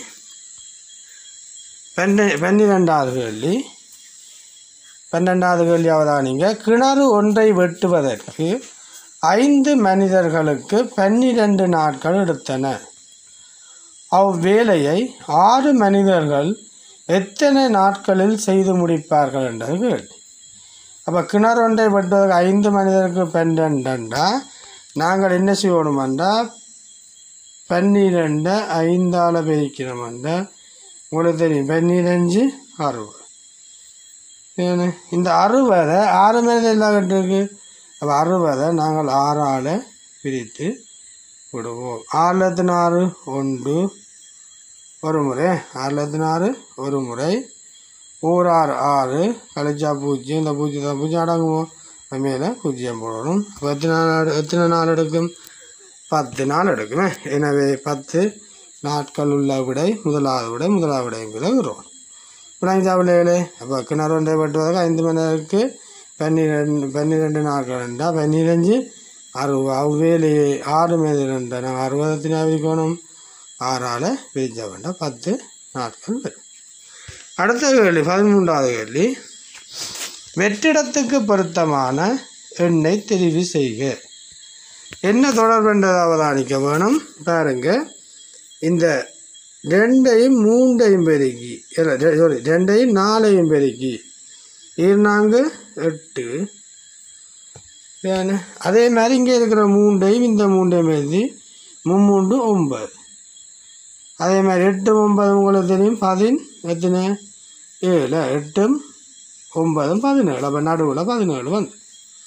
பன்ன பன்னிரெண்டாவது கேள்வி பன்னெண்டாவது கேள்வி அவதானிங்க கிணறு ஒன்றை வெட்டுவதற்கு ஐந்து மனிதர்களுக்கு பன்னிரண்டு நாட்கள் எடுத்தன அவ்வேலையை ஆறு மனிதர்கள் எத்தனை நாட்களில் செய்து முடிப்பார்கள் என்றது கேள்வி அப்போ கிணறு ஒன்றை வெட்டுவதற்கு ஐந்து மனிதருக்கு பன்னெண்டுண்டா நாங்கள் என்ன செய்யணுமெண்டா பன்னிரெண்டு ஐந்தால் பிரிக்கிறோம்டா உங்களுக்கு தெரியும் பன்னிரஞ்சு அறுபது ஏன்னு இந்த அறுபதை ஆறு மனிதர் எல்லாம் கட்டிருக்கு அப்போ அறுபதை நாங்கள் ஆறால் பிரித்து விடுவோம் ஆறில் எத்தனை ஆறு ஒன்று ஒரு முறை ஆறில் எத்தனை ஆறு ஒரு முறை ஓர் ஆறு ஆறு கழிச்சா பூஜ்ஜியம் இந்த பூஜ்ஜியத்தை பூஜ்ஜியம் அடங்குவோம் அது மேலே பூஜ்ஜியம் போடணும் அப்போ எத்தனை நாள் எத்தனை நாள் எடுக்கும் பத்து நாள் எடுக்குமே எனவே பத்து நாட்கள் உள்ள விடை முதலாவது விடை முதலாவது விடைங்கிற வரும் விடாங்க விடைகளே அப்போ கிணறு ஒன்றை வெட்டுவதற்கு ஐந்து மணி நேரத்துக்கு பன்னிரெண்டு பன்னிரெண்டு நாட்கள் இருந்தால் பன்னிரஞ்சு அறுபது அவ்வேலையை ஆறு மீது இருந்தால் நாங்கள் அறுபதத்தினா விரிக்கணும் ஆறால் பிரிச்ச வேண்டாம் பத்து நாட்கள் வரும் அடுத்த கேள்வி பதிமூன்றாவது கேள்வி வெற்றிடத்துக்கு பொருத்தமான எண்ணை தெரிவு செய்க என்ன தொடர்புன்றதை அவதானிக்க வேணும் பாருங்க இந்த ரெண்டையும் மூண்டையும் பெருக்கி இல்லை சாரி ரெண்டையும் நாலையும் பெருக்கி இருநான்கு எட்டு ஏன்னு அதே மாதிரி இங்கே இருக்கிற மூண்டையும் இந்த மூண்டையும் எழுதி மும்மூண்டு ஒன்பது அதே மாதிரி எட்டு ஒன்பது உங்களுக்கு தெரியும் பதின் எத்தனை ஏழு எட்டும் ஒன்பதும் பதினேழு அப்போ நடுவில் பதினேழு வந்து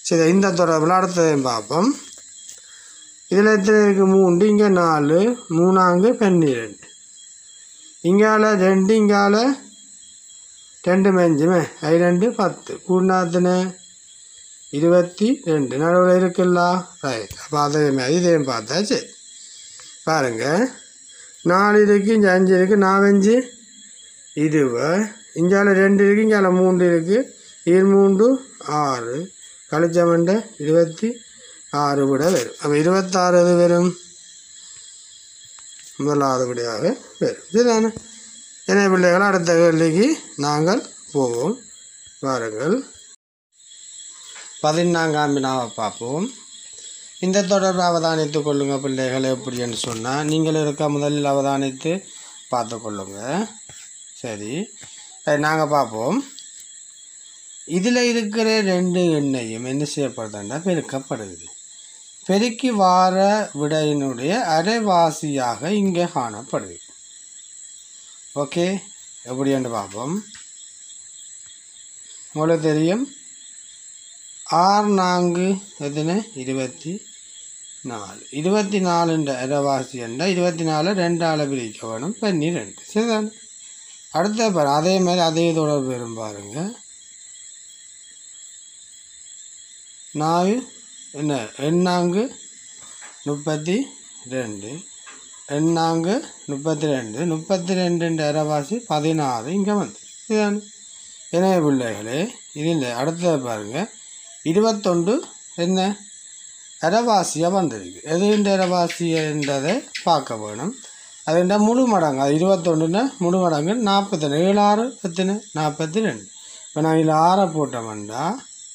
சரி இந்த தொடர்பில் அடுத்ததையும் பார்ப்போம் இதில் எத்தனை இருக்குது மூன்று இங்கே நாலு மூணாங்கு பன்னிரெண்டு இங்கால ரெண்டு இங்கால ரெண்டு மெஞ்சுமே ஐ ரெண்டு பத்து கூடினாத்தின இருபத்தி ரெண்டு நடுவில் இருக்குல்ல ரைட் அப்போ அதே மாதிரி இதையும் பார்த்தா சரி பாருங்கள் நாலு இருக்குது இங்கே அஞ்சு இருக்குது நாலஞ்சு இருபது இங்கால ரெண்டு இருக்குது இங்கால மூன்று இருக்குது இது மூன்று ஆறு கழிச்சமண்ட இருபத்தி ஆறு விட வரும் அப்போ இருபத்தாறு எது வரும் முதலாவது விடையாக வரும் இதுதானே என்ன பிள்ளைகள் அடுத்த கேள்விக்கு நாங்கள் போவோம் வாருங்கள் பதினான்காம் வினாவை பார்ப்போம் இந்த தொடர்பு அவதானித்து கொள்ளுங்கள் பிள்ளைகள் எப்படின்னு சொன்னால் நீங்கள் இருக்க முதலில் அவதானித்து பார்த்து கொள்ளுங்க சரி நாங்கள் பார்ப்போம் இதில் இருக்கிற ரெண்டு எண்ணையும் என்ன செய்யப்படுதுன்னா பெருக்கப்படுது பெருக்கி வார விடையினுடைய அரைவாசியாக இங்கே காணப்படுது ஓகே எப்படின்னு பார்ப்போம் உங்களுக்கு தெரியும் ஆறு நான்கு எத்தனை இருபத்தி நாலு இருபத்தி நாலுன்ற அரைவாசி என்றால் இருபத்தி நாலு ரெண்டால் பிரிக்க வேணும் பன்னிரெண்டு சரிதானே அடுத்த பாரு அதே மாதிரி அதே தொடர்பு வரும் பாருங்க நாலு என்ன எண்ணாங்கு முப்பத்தி ரெண்டு எண்ணாங்கு முப்பத்தி ரெண்டு முப்பத்தி ரெண்டுன்ற அரைவாசி பதினாறு இங்கே வந்து இதுதானே எனவே பிள்ளைகளே இதில் அடுத்தது பாருங்கள் இருபத்தொண்டு என்ன அரைவாசியாக வந்திருக்கு எதுன்ற அரைவாசின்றதை பார்க்க வேணும் அதுன்ற முழு மடங்கு அது இருபத்தொண்டுன்னா முழு மடங்கு நாற்பத்தி ரெண்டு ஏழு ஆறு எத்தனை நாற்பத்தி ரெண்டு இப்போ நான் இதில் ஆறை போட்டோம்னா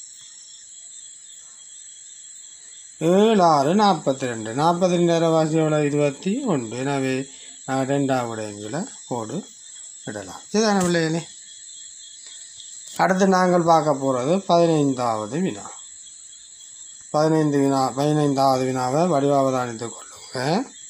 ஏழு ஆறு நாற்பத்தி ரெண்டு நாற்பத்தி ரெண்டு அரைவாசி எவ்வளோ இருபத்தி ஒன்று எனவே நான் ரெண்டாவது எங்களை போடு விடலாம் சரிதானே பிள்ளைகளே அடுத்து நாங்கள் பார்க்க போகிறது பதினைந்தாவது வினா பதினைந்து வினா பதினைந்தாவது வினாவை வடிவாவதானித்துக் கொள்ளுங்க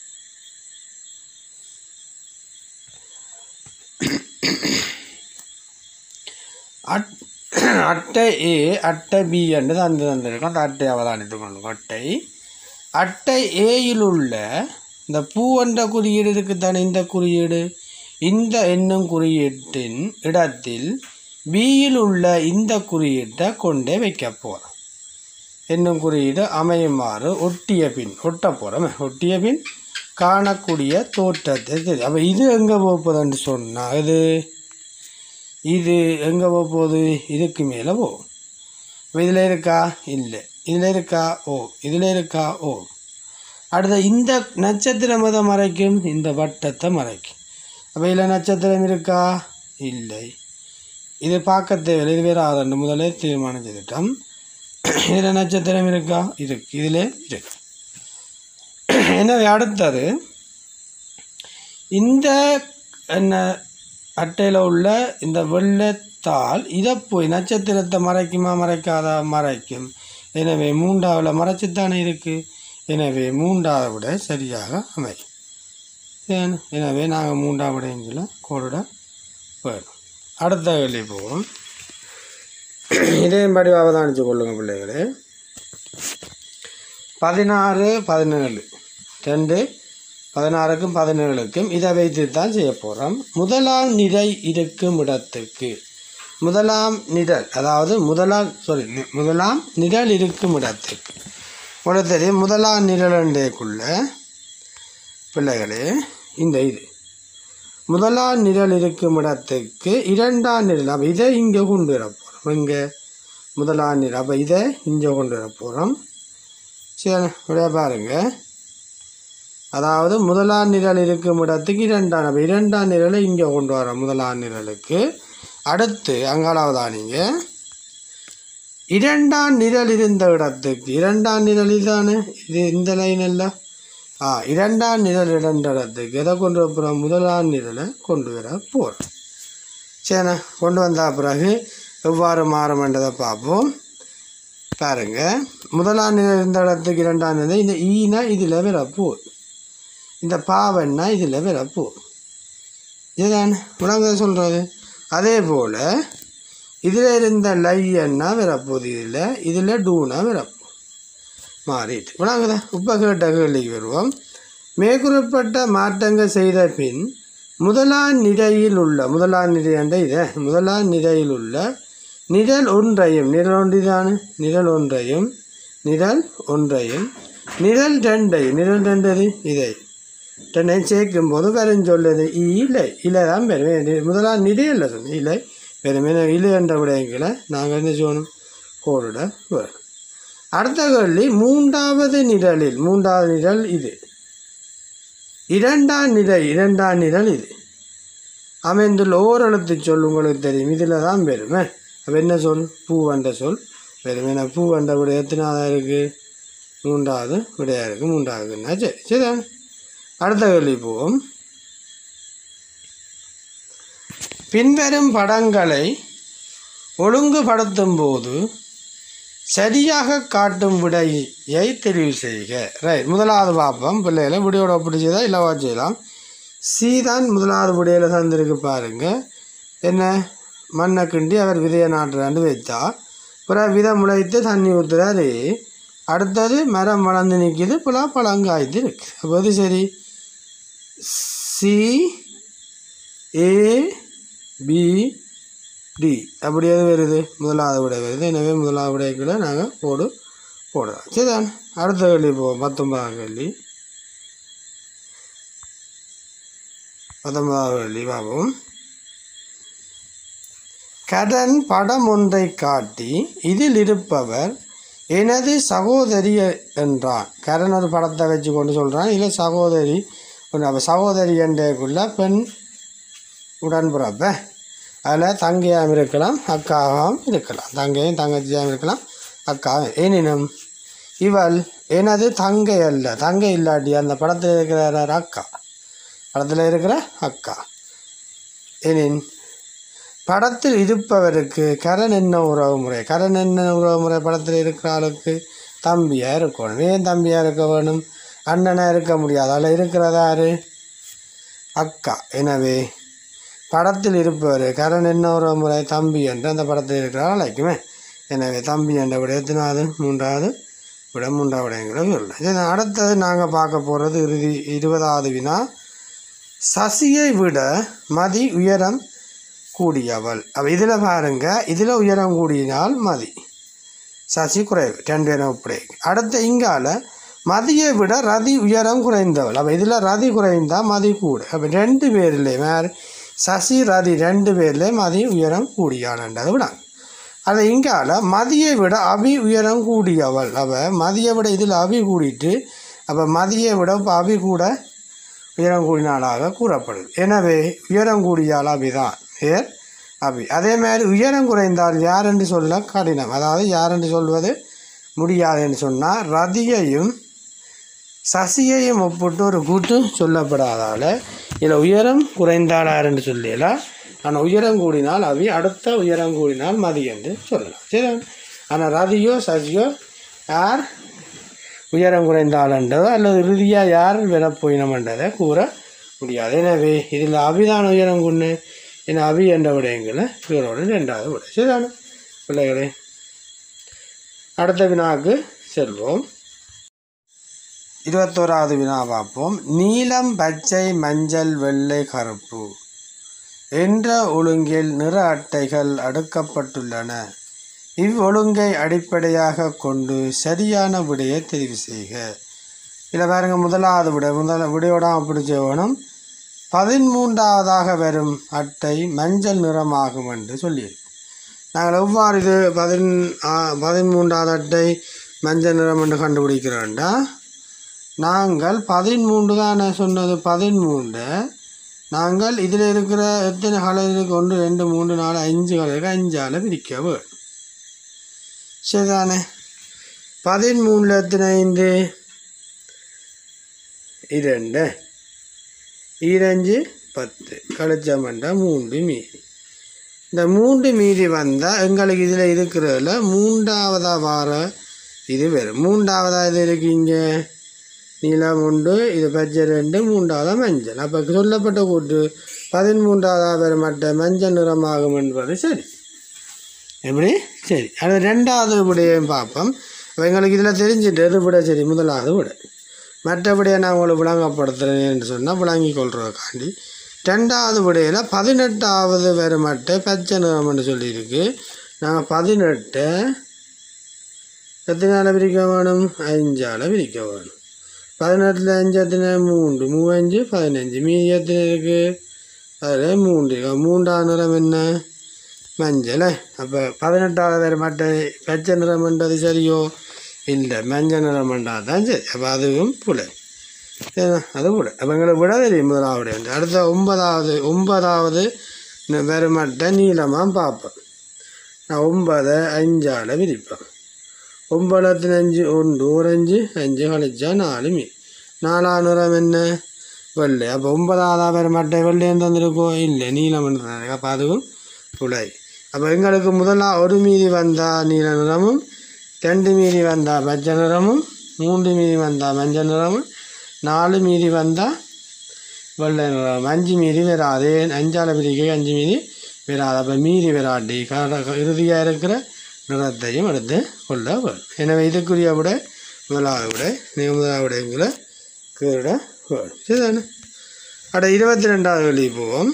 அட் அட்டை ஏ அட்டை பி என்று தந்து தந்திருக்கோம் அந்த அட்டை அவதானித்துக் கொள்ளுங்க அட்டை அட்டை ஏயில் உள்ள இந்த பூ என்ற குறியீடு இருக்குத்தானே இந்த குறியீடு இந்த என்னும் குறியீட்டின் இடத்தில் பியில் உள்ள இந்த குறியீட்டை கொண்டே வைக்க போகிறோம் என்னும் குறியீடு அமையுமாறு ஒட்டிய பின் ஒட்ட போகிறோம் ஒட்டிய பின் காணக்கூடிய தோற்றத்தை தெரியும் அப்போ இது எங்கே போகுதுன்னு சொன்னால் இது இது எங்கே போகுது இதுக்கு மேலே போகும் இப்போ இதில் இருக்கா இல்லை இதில் இருக்கா ஓ இதில் இருக்கா ஓ அடுத்த இந்த நட்சத்திரம் எதை மறைக்கும் இந்த வட்டத்தை மறைக்கும் அப்போ இதில் நட்சத்திரம் இருக்கா இல்லை இது பார்க்க தேவையில்லை இது வேறு ஆதண்டு முதலே தீர்மானம் செய்துட்டோம் இதில் நட்சத்திரம் இருக்கா இருக்கு இதில் இருக்கு எனவே அடுத்தது இந்த என்ன அட்டையில் உள்ள இந்த வெள்ளத்தால் இதை போய் நட்சத்திரத்தை மறைக்குமா மறைக்காதா மறைக்கும் எனவே மூன்றாவில் மறைச்சித்தானே இருக்குது எனவே மூன்றாவது விட சரியாக அமையும் ஏன்? எனவே நாங்கள் மூன்றாவது விடையங்களை கோடிட வேணும் அடுத்த கேள்வி போவோம் இதேபடி அவதானித்து கொள்ளுங்க பிள்ளைகளே பதினாறு பதினேழு ரெண்டு பதினாறுக்கும் பதினேழுக்கும் இதை வைத்து தான் செய்ய போகிறோம் முதலாம் நிலை இருக்கும் இடத்துக்கு முதலாம் நிழல் அதாவது முதலாம் சாரி முதலாம் நிழல் இருக்கும் இடத்துக்கு உங்களுக்கு தெரியும் முதலாம் நிழலண்டேக்குள்ள பிள்ளைகளே இந்த இது முதலாம் நிழல் இருக்கும் இடத்துக்கு இரண்டாம் நிழல் அப்போ இதை இங்கே கொண்டு வர போகிறோம் இங்கே முதலாம் நிழல் அப்போ இதை இங்கே கொண்டு வர போகிறோம் சரி இப்படியே பாருங்க அதாவது முதலாம் நிழல் இருக்கும் இடத்துக்கு இரண்டாம் அப்போ இரண்டாம் நிழலை இங்கே கொண்டு வரோம் முதலாம் நிழலுக்கு அடுத்து அங்காளாவதானிங்க இரண்டாம் நிழல் இருந்த இடத்துக்கு இரண்டாம் நிழல் இதானே இது இந்த லைன் எல்லாம் ஆ இரண்டாம் நிழல் இருந்த இடத்துக்கு எதை கொண்டு வர போகிறோம் முதலாம் நிழலை கொண்டு வர போகிறோம் சரிண்ணா கொண்டு வந்த பிறகு எவ்வாறு மாறும்ன்றதை பார்ப்போம் பாருங்க முதலாம் நிலை இருந்த இடத்துக்கு இரண்டாம் நிலை இந்த ஈனா இதில் வரப்போகுது இந்த பாவன்னா இதில் வரப்போகுது இதுதான் விளங்க சொல்கிறது அதே போல் இதில் இருந்த லையன்னா வரப்போகுது இதில் இதில் டூனா வரப்போ மாறிட்டு விளாங்குதா இப்போ கேட்ட கேள்விக்கு வருவோம் மேற்குறப்பட்ட மாற்றங்கள் செய்த பின் முதலாம் நிலையில் உள்ள முதலாம் நிலை என்ற இதை முதலாம் நிலையில் உள்ள நிழல் ஒன்றையும் நிழல் ஒன்றுதானே நிழல் ஒன்றையும் நிழல் ஒன்றையும் நிழல் ரெண்டையும் நிழல் ரெண்டது இதை ரெண்டையும் சேர்க்கும் போது பெருஞ்சொல்லது இலை இலை தான் பெருமை முதலாம் நிலை இல்லை சொன்னேன் இலை பெருமை இலை என்ற விடயங்களை நாங்கள் என்ன செய்யணும் கோடிட வேணும் அடுத்த கேள்வி மூன்றாவது நிழலில் மூன்றாவது நிழல் இது இரண்டாம் நிலை இரண்டாம் நிழல் இது அமைந்துள்ள ஓரெழுத்து சொல் உங்களுக்கு தெரியும் இதில் தான் பெருமை அப்போ என்ன சொல் பூ வந்த சொல் பெருமை நான் பூ வந்த விட எத்தனாவதாக இருக்குது மூன்றாவது விடையாக இருக்குது மூன்றாவதுன்னா சரி சரிதான் அடுத்த கேள்வி போவோம் பின்வரும் படங்களை ஒழுங்குபடுத்தும் போது சரியாக காட்டும் விடையை தெரிவு செய்க ரைட் முதலாவது பார்ப்போம் பிள்ளைகளை விடையோட ஒப்பிட்டு செய்தால் இல்லவா செய்யலாம் சி தான் முதலாவது விடையில் தந்திருக்கு பாருங்க என்ன மண்ணை கிண்டி அவர் விதையை நாட்டுறாண்டு வைத்தா அப்புறம் விதை முளைத்து தண்ணி ஊற்றுறாரு அடுத்தது மரம் வளர்ந்து நிற்கிது புலா பழங்காய்த்து இருக்கு அப்போ அது சரி சி ஏ பி டி அப்படி எது வருது முதலாவது விடை வருது எனவே முதலாவது விடைக்குள்ள நாங்கள் போடு போடலாம் சரிதான் அடுத்த கேள்வி போவோம் பத்தொன்பதாம் கேள்வி பத்தொன்பதாவது கேள்வி பார்ப்போம் கடன் படம் ஒன்றை காட்டி இதில் இருப்பவர் எனது சகோதரி என்றான் கரண் ஒரு படத்தை வச்சு கொண்டு சொல்கிறான் இல்லை சகோதரி ஒன்று அப்போ சகோதரி என்றக்குள்ள பெண் உடன்பிறப்ப அதில் தங்கையாகவும் இருக்கலாம் அக்காவாகவும் இருக்கலாம் தங்கையும் தங்கச்சியாகவும் இருக்கலாம் அக்காவும் எனினும் இவள் எனது தங்கை அல்ல தங்கை இல்லாட்டி அந்த படத்தில் இருக்கிற அக்கா படத்தில் இருக்கிற அக்கா எனின் படத்தில் இருப்பவருக்கு கரண் என்ன உறவு முறை கரண் என்ன உறவு முறை படத்தில் இருக்கிற ஆளுக்கு தம்பியாக இருக்கணும் ஏன் தம்பியாக இருக்க வேணும் அண்ணனாக இருக்க முடியாது அதில் இருக்கிறதாரு அக்கா எனவே படத்தில் இருப்பவர் கரண் என்ன உறவு முறை தம்பி என்று அந்த படத்தில் இருக்கிறார் அழைக்குமே எனவே தம்பி என்ற விட எத்தனாவது மூன்றாவது விட மூன்றாவது விடங்கிறது இல்லை சரி அடுத்தது நாங்கள் பார்க்க போகிறது இறுதி இருபதாவது வினா சசியை விட மதி உயரம் கூடியவள் அப்போ இதில் பாருங்க இதில் உயரம் கூடினால் மதி சசி குறைவு ரெண்டு பேரும் இப்படி அடுத்த இங்கால மதியை விட ரதி உயரம் குறைந்தவள் அப்போ இதில் ரதி குறைந்தால் மதி கூட அப்போ ரெண்டு பேர்லே வேறு சசி ரதி ரெண்டு பேர்லே மதி உயரம் கூடியாளன்றதை விட அதை இங்கால மதியை விட அபி உயரம் கூடியவள் அப்போ மதியை விட இதில் அபி கூடிட்டு அப்போ மதியை விட இப்போ அபி கூட உயரம் கூடினாளாக கூறப்படுது எனவே உயரம் கூடியால் அபிதான் ஏர் அபி அதே மாதிரி உயரம் குறைந்தால் யார் என்று சொல்ல கடினம் அதாவது யார் என்று சொல்வது முடியாது என்று சொன்னால் ரதியையும் சசியையும் ஒப்பிட்டு ஒரு கூட்டு சொல்லப்படாதால இதில் உயரம் குறைந்தால் யார் என்று சொல்லலாம் ஆனால் உயரம் கூடினால் அவி அடுத்த உயரம் கூடினால் மதி என்று சொல்லலாம் சரி ஆனால் ரதியோ சசியோ யார் உயரம் குறைந்தாலன்றதோ அல்லது இறுதியாக யார் விரப்போயினம்ன்றதை கூற முடியாது எனவே இதில் அபிதான் உயரம் கொண்டு என அபி என்ற விடயங்களை இவரோட ரெண்டாவது விடை சரிதானே பிள்ளைகளே அடுத்த வினாவுக்கு செல்வோம் இருபத்தோராவது வினா பார்ப்போம் நீலம் பச்சை மஞ்சள் வெள்ளை கருப்பு என்ற ஒழுங்கில் நிற அட்டைகள் அடுக்கப்பட்டுள்ளன இவ்வொழுங்கை அடிப்படையாக கொண்டு சரியான விடையை தெரிவு செய்க இதில் பாருங்க முதலாவது விடை முதல் விடையோட அப்படி செய்யணும் பதிமூன்றாவதாக வரும் அட்டை மஞ்சள் நிறமாகும் என்று சொல்லியிருக்கு நாங்கள் எவ்வாறு இது பதின் பதிமூன்றாவது அட்டை மஞ்சள் நிறம் என்று கண்டுபிடிக்கிறோம்டா நாங்கள் பதிமூன்று தானே சொன்னது பதிமூன்று நாங்கள் இதில் இருக்கிற எத்தனை கலர் இருக்கு ஒன்று ரெண்டு மூணு நாலு அஞ்சு கலருக்கு அஞ்சால் பிரிக்க வேணும் சரிதானே பதிமூணில் எத்தனை ஐந்து இரண்டு ஈரஞ்சு பத்து கழிச்சமண்டா மூன்று மீதி இந்த மூன்று மீதி வந்தால் எங்களுக்கு இதில் இருக்கிறதுல மூன்றாவதாக வார இது வரும் மூன்றாவதாக இது இருக்கீங்க நீலம் உண்டு இது பச்சை ரெண்டு மூன்றாவதாக மஞ்சள் அப்போ சொல்லப்பட்ட கூட்டு பதிமூன்றாவதாக வரும் மற்ற மஞ்சள் நிறமாகும் என்பது சரி எப்படி சரி அது ரெண்டாவது விடையும் பார்ப்போம் அப்ப எங்களுக்கு இதில் தெரிஞ்சுட்டு எது விட சரி முதலாவது விட மற்றபடியை நான் உங்களுக்கு விளங்கப்படுத்துகிறேன்னு சொன்னால் விளங்கி கொள்றதுக்காண்டி ரெண்டாவது விடையில் பதினெட்டாவது வேறு மட்டை பச்சை நிறம்னு சொல்லியிருக்கு நாங்கள் பதினெட்டை எத்தனால பிரிக்க வேணும் அஞ்சால் பிரிக்க வேணும் பதினெட்டில் அஞ்சு எத்தனை மூன்று மூவஞ்சு பதினஞ்சு மீதி எத்தனை இருக்குது அதில் மூன்று இருக்கு. மூன்றாவது நிறம் என்ன மஞ்சள் அப்போ பதினெட்டாவது வேறு மட்டை பச்சை நிறம்ன்றது சரியோ இல்லை மஞ்சள் நிறம்ன்றா தான் சரி அப்போ அதுவும் புலை சரிண்ணா அது புலை அப்போ எங்களுக்கு விட தெரியும் முதலாவது வந்து அடுத்த ஒன்பதாவது ஒன்பதாவது ந- வேறு மட்டை நீளமாக பார்ப்பேன் நான் ஒன்பதை அஞ்சால் விரிப்பேன் ஒன்பதത്തിന് அஞ்சு ஒன்று ஒரு அஞ்சு அஞ்சு கழிச்சா நாலு மீ நாலாம் நிறம் என்ன வெள்ளை அப்போ ஒன்பதாவதாக வேறு மட்டை வெள்ளைன்னு தந்திருக்கோம் இல்லை நீலம் தந்திருக்கு அப்போ அதுவும் துளை அப்போ எங்களுக்கு முதலா ஒரு மீதி வந்தால் நீல நிறமும் ரெண்டு மீதி வந்தால் பச்சை நிறமும் மூன்று மீதி வந்தால் மஞ்சள் நிறமும் நாலு மீதி வந்தால் வெள்ளை நிறம் அஞ்சு மீதி வராது அஞ்சால பிரிக்க அஞ்சு மீதி வராது அப்போ மீதி வராட்டி கட இறுதியாக இருக்கிற நிறத்தையும் எடுத்து கொள்ள வேணும் எனவே இதுக்குரிய விட முதலாவது விட நீங்கள் முதலாவது விடைங்களை கீழ வேணும் சரிதானே அட இருபத்தி ரெண்டாவது வெளியே போவோம்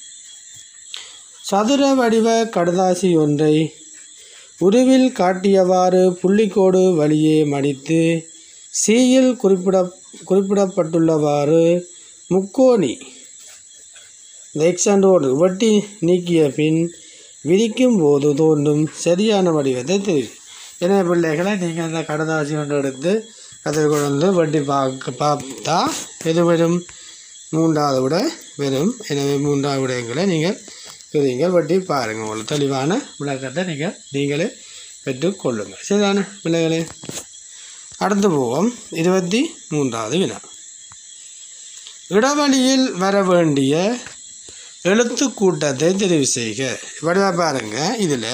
சதுர வடிவ கடுதாசி ஒன்றை உருவில் காட்டியவாறு புள்ளிக்கோடு வழியே மடித்து சீயில் குறிப்பிட குறிப்பிடப்பட்டுள்ளவாறு முக்கோணி இந்த எக்ஸாண்டோடு வெட்டி நீக்கிய பின் விரிக்கும் போது தோன்றும் சரியான வடிவத்தை தெரியும் எனவே பிள்ளைகளை நீங்கள் அந்த கடதாசி ஒன்று எடுத்து அதை கொண்டு வெட்டி பார்க்க பார்த்தா எது வரும் மூன்றாவது விட வரும் எனவே மூன்றாவது விடயங்களை நீங்கள் நீங்கள் வெட்டி பாருங்கள் உங்களுக்கு தெளிவான விளக்கத்தை நீங்கள் நீங்களே பெற்றுக்கொள்ளுங்கள் சரிதானே பிள்ளைகளே அடுத்து போவோம் இருபத்தி மூன்றாவது வினா இடைவெளியில் வர வேண்டிய எழுத்து கூட்டத்தை தெரிவு செய்க வடிவா பாருங்க இதில்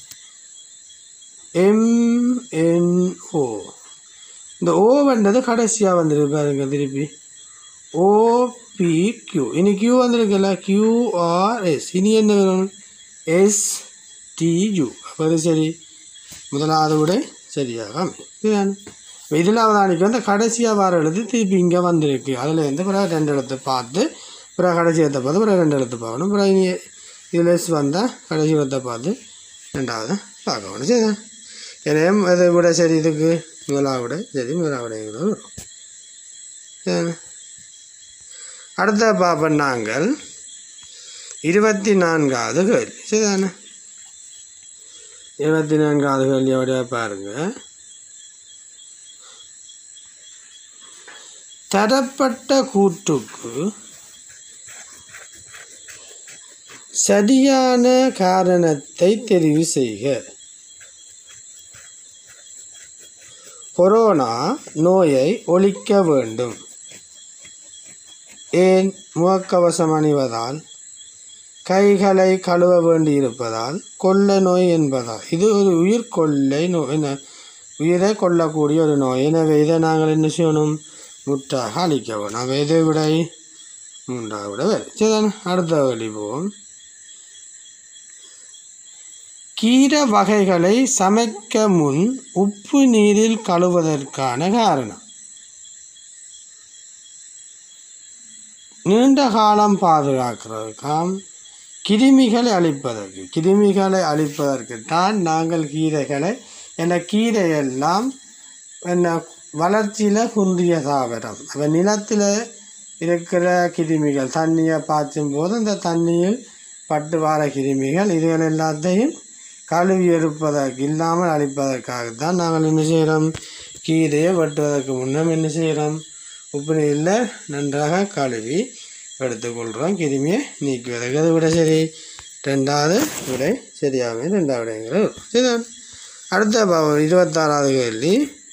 எம்என்ஓ இந்த ஓவன்றது கடைசியாக வந்துருக்கு பாருங்க திருப்பி ஓபி கியூ இனி கியூ வந்திருக்குல்ல கியூஆர்எஸ் இனி என்ன வரும் எஸ் டியூ அப்போ அது சரி முதலாவது விட சரியாக அமையும். இதுதானே இப்போ இதில் அவதானிக்கு வந்து கடைசியாக வர எழுத்து திருப்பி இங்கே வந்திருக்கு அதில் இருந்து பிறகு ரெண்டு எழுத்து பார்த்து பிறகு கடைசி எழுத்தை பார்த்து பிறகு ரெண்டு எழுத்து பார்க்கணும் பிறகு இனி இதில் எஸ் வந்தால் கடைசி எழுத்தை பார்த்து ரெண்டாவது பார்க்கணும் சரி எனவே அதை விட சரி இதுக்கு முதலாவது விட சரி முதலாவது விடைங்கிறது வரும் சரிதானே? அடுத்த பார்ப்போம் நாங்கள் இருபத்தி நான்காவது கேள்வி சரிதானே இருபத்தி நான்காவது கேள்வி அப்படியே பாருங்கள் தரப்பட்ட கூற்றுக்கு சரியான காரணத்தை தெரிவு செய்க கொரோனா நோயை ஒழிக்க வேண்டும் ஏன் முகக்கவசம் அணிவதால் கைகளை கழுவ வேண்டியிருப்பதால் கொள்ள நோய் என்பதால் இது ஒரு உயிர் கொள்ளை நோய் என்ன உயிரை கொல்லக்கூடிய ஒரு நோய் எனவே இதை நாங்கள் என்ன செய்யணும் முற்றாக அழிக்க வேணும் அப்போ இதை விடை மூன்றாவது விட வேறு சரிதானே அடுத்த வழி போவோம் கீரை வகைகளை சமைக்க முன் உப்பு நீரில் கழுவதற்கான காரணம் நீண்ட காலம் பாதுகாக்கிறதுக்காம் கிருமிகளை அழிப்பதற்கு கிருமிகளை அழிப்பதற்கு தான் நாங்கள் கீரைகளை என்ற கீரையெல்லாம் என்ன வளர்ச்சியில் குன்றிய தாவரம் அப்போ நிலத்தில் இருக்கிற கிருமிகள் தண்ணியை பாய்ச்சும் போது அந்த தண்ணியில் பட்டு வார கிருமிகள் இதுகள் எல்லாத்தையும் கழுவி எடுப்பதற்கு இல்லாமல் அழிப்பதற்காகத்தான் நாங்கள் என்ன செய்கிறோம் கீரையை வெட்டுவதற்கு முன்னம் என்ன செய்கிறோம் உப்பு நீரில் நன்றாக கழுவி எடுத்துக்கொள்கிறோம் கிருமியை நீக்குவதற்கு அதை விட சரி ரெண்டாவது விடை சரியாகும் ரெண்டாவது விடைங்கிறது வரும். சரிதான் அடுத்த பாவம் இருபத்தாறாவது கேள்வி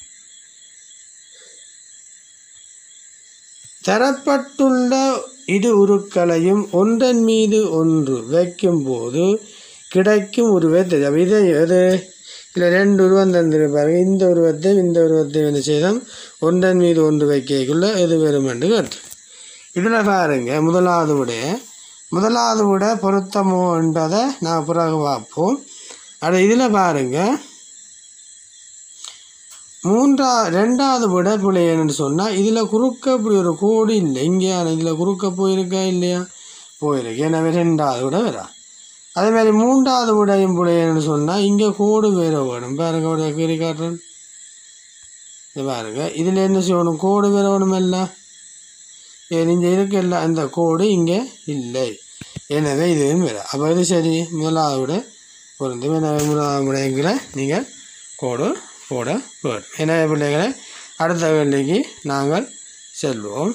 தரப்பட்டுள்ள இரு உருக்களையும் ஒன்றன் மீது ஒன்று வைக்கும்போது கிடைக்கும் உருவை தெரியும் இதை எது இல்லை ரெண்டு உருவம் தந்திருப்பாருங்க இந்த உருவத்தையும் இந்த உருவத்தையும் என்ன செய்தோம் ஒன்றன் மீது ஒன்று வைக்கக்குள்ள எது வரும் என்று கேட்டு இதில் பாருங்க முதலாவது விட முதலாவது விட பொருத்தமோ என்பதை நான் பிறகு பார்ப்போம் அது இதில் பாருங்க மூன்றா ரெண்டாவது விட பிள்ளைன்னு சொன்னால் இதில் குறுக்க இப்படி ஒரு கோடு இல்லை இங்கே இதில் குறுக்க போயிருக்கா இல்லையா போயிருக்கு எனவே ரெண்டாவது விட வரா அதே மாதிரி மூன்றாவது விடையும் பிள்ளைன்னு சொன்னால் இங்கே கோடு வேற வேணும் பாருங்க ஒரு கீறி காட்டுறேன் இது பாருங்க இதில் என்ன செய்யணும் கோடு வேற வேணும் எல்லாம் இங்கே இருக்க இல்லை அந்த கோடு இங்கே இல்லை எனவே இதுவும் வேறு அப்போ இது சரி முதலாவது விட பொருந்தும் எனவே முதலாவது விடைங்கிற நீங்கள் கோடு போட வேண்டும் எனவே பிள்ளைகளை அடுத்த வேலைக்கு நாங்கள் செல்வோம்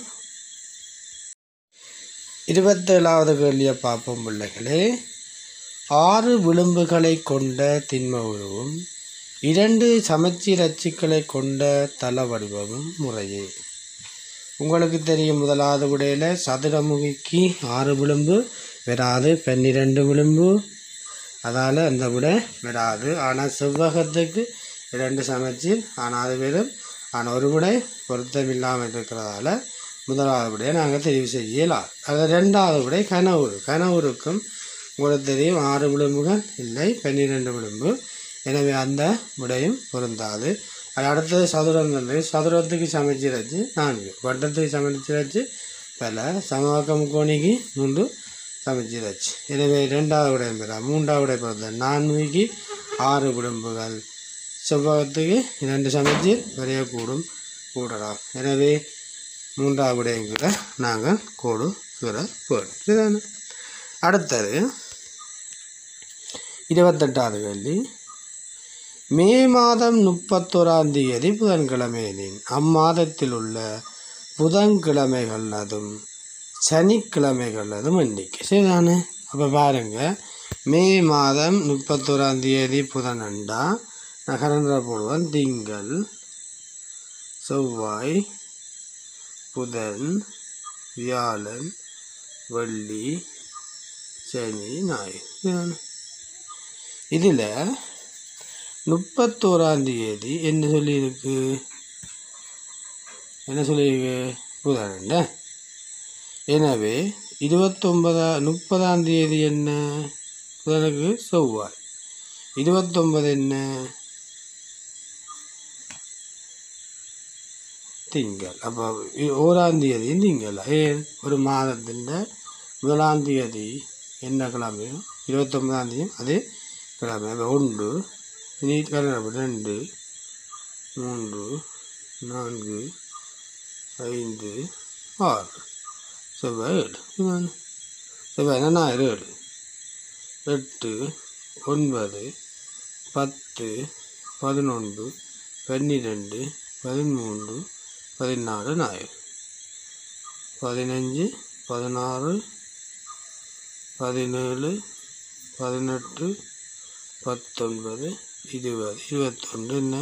இருபத்தேழாவது கேள்வியை பார்ப்போம் பிள்ளைகளே ஆறு விளிம்புகளை கொண்ட திண்ம உருவும் இரண்டு சமச்சீர் அச்சுக்களை கொண்ட தள வடிவமும் முறையே உங்களுக்கு தெரியும் முதலாவது விடையில் சதுரமுகிக்கு ஆறு விளிம்பு வராது பன்னிரெண்டு விளிம்பு அதால் அந்த விடை விடாது ஆனால் செவ்வகத்துக்கு இரண்டு சமச்சீர் ஆனால் அது வெறும் ஆனால் ஒரு விடை பொருத்தம் இல்லாமல் இருக்கிறதால முதலாவது விடையை நாங்கள் தெரிவு செய்யலாம் அது ரெண்டாவது விடை கனவுரு கனவுருக்கும் உங்களுக்கு தெரியும் ஆறு விளிம்புகள் இல்லை பன்னிரெண்டு விளிம்பு எனவே அந்த விடையும் பொருந்தாது அது அடுத்தது சதுரங்கள் சதுரத்துக்கு சமைச்சிருச்சு நான்கு வட்டத்துக்கு சமைச்சிருச்சு பல சமவாக்கம் கோணிக்கு மூன்று சமைச்சிருச்சு எனவே ரெண்டாவது விடை பெறா மூன்றாவது விடை பொறுத்த நான்குக்கு ஆறு விளிம்புகள் செவ்வகத்துக்கு இரண்டு சமைச்சு வரையக்கூடும் கூடலாம் எனவே மூன்றாவது விடயங்கிற நாங்கள் கோடு கீற போடும் இதுதானே அடுத்தது இருபத்தெட்டாவது கேள்வி மே மாதம் முப்பத்தோராம் தேதி புதன்கிழமையினின் அம்மாதத்தில் உள்ள புதன்கிழமைகளதும் சனிக்கிழமைகளதும் எண்ணிக்கை சரிதானே அப்போ பாருங்கள் மே மாதம் முப்பத்தோராம் தேதி புதன் அண்டா நகரன்ற போடுவோம் திங்கள் செவ்வாய் புதன் வியாழன் வெள்ளி சனி ஞாயிறு இதில் முப்பத்தோராம் தேதி என்ன சொல்லியிருக்கு என்ன சொல்லியிருக்கு புதன்ல எனவே இருபத்தொன்பதா முப்பதாம் தேதி என்ன புதனுக்கு செவ்வாய் இருபத்தொன்பது என்ன திங்கள் அப்போ ஓராம் தேதியும் திங்கள் ஏன் ஒரு மாதத்தின் முதலாம் தேதி என்ன கிழமையோ இருபத்தொன்பதாம் தேதியும் அதே கிழமை அப்போ ஒன்று இனி கலர் ரெண்டு மூன்று நான்கு ஐந்து ஆறு செவ்வாய் ஏழு இதுதானே செவ்வாய் ஞாயிறு ஏழு எட்டு ஒன்பது பத்து பதினொன்று பன்னிரெண்டு பதிமூன்று பதினாலு ஞாயிறு பதினஞ்சு பதினாறு பதினேழு பதினெட்டு பத்தொன்பது இருபது இருபத்தொன்று என்ன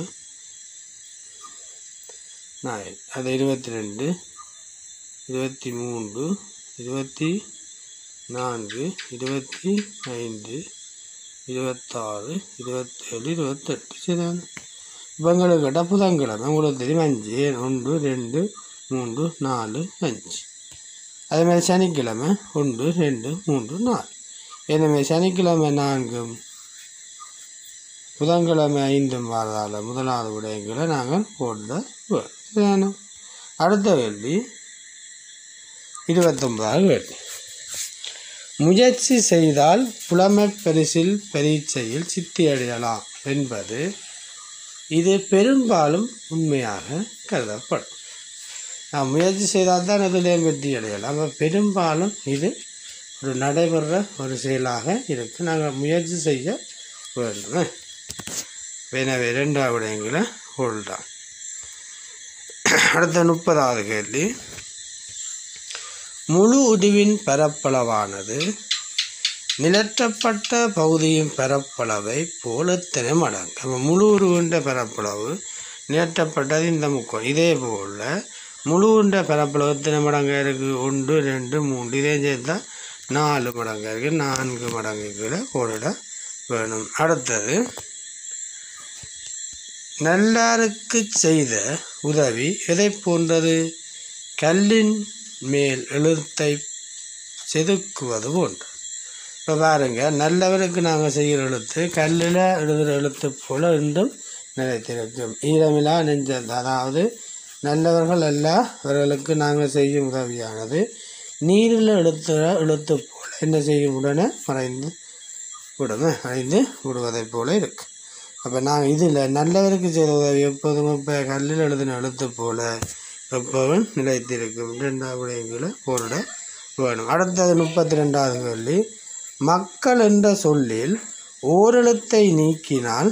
ஞாயிறு அது இருபத்தி ரெண்டு இருபத்தி மூன்று இருபத்தி நான்கு இருபத்தி ஐந்து இருபத்தாறு இருபத்தேழு இருபத்தெட்டு சரிதானே இப்போ எங்களுக்கு கேட்டால் புதன்கிழமை உங்களுக்கு தெரியும் அஞ்சு ஒன்று ரெண்டு மூன்று நாலு அஞ்சு அதே மாதிரி சனிக்கிழமை ஒன்று ரெண்டு மூன்று நாலு எனவே சனிக்கிழமை நான்கும் புதன்கிழமை ஐந்தும் வரதால் முதலாவது விடயங்களை நாங்கள் போட வேணும் அடுத்த கேள்வி இருபத்தொன்பதாவது கேள்வி முயற்சி செய்தால் புலமைப் பரிசில் பரீட்சையில் சித்தி அடையலாம் என்பது இது பெரும்பாலும் உண்மையாக கருதப்படும் நாம் முயற்சி செய்தால் தான் அதில் வெற்றி அடையலாம் அப்போ பெரும்பாலும் இது ஒரு நடைபெற ஒரு செயலாக இருக்குது நாங்கள் முயற்சி செய்ய வேண்டும் எனவே இரண்டாவது விடயங்களை கொள்ளாம் அடுத்த முப்பதாவது கேள்வி முழு உருவின் பரப்பளவானது நிலற்றப்பட்ட பகுதியின் பரப்பளவை போல எத்தனை மடங்கு அப்போ முழு உருவின்ற பரப்பளவு நிலற்றப்பட்டது இந்த முக்கோணம் இதே போல் முழு உண்ட பரப்பளவு எத்தனை மடங்கு இருக்குது ஒன்று ரெண்டு மூன்று இதே சேர்த்தா நாலு மடங்கு இருக்குது நான்கு மடங்குகளை கோடிட வேணும் அடுத்தது நல்லாருக்கு செய்த உதவி எதை போன்றது கல்லின் மேல் எழுத்தை செதுக்குவது போன்றது இப்போ பாருங்க நல்லவருக்கு நாங்கள் செய்கிற எழுத்து கல்லில் எழுதுகிற எழுத்து போல இன்றும் நிலைத்திருக்கும் ஈரமிலா நெஞ்சல் அதாவது நல்லவர்கள் எல்லாம் அவர்களுக்கு நாங்கள் செய்யும் உதவியானது நீரில் எழுத்துற எழுத்து போல என்ன செய்யும் உடனே மறைந்து விடுமே மறைந்து விடுவதைப் போல இருக்கு அப்போ நாங்கள் இதில் நல்லவருக்கு செய்த உதவி எப்போதும் இப்போ கல்லில் எழுதின எழுத்து போல எப்போதும் நிலைத்திருக்கும் ரெண்டாவது விடயங்களை போரிட வேணும் அடுத்தது முப்பத்தி ரெண்டாவது கேள்வி மக்கள் என்ற சொல்லில் ஓரெழுத்தை நீக்கினால்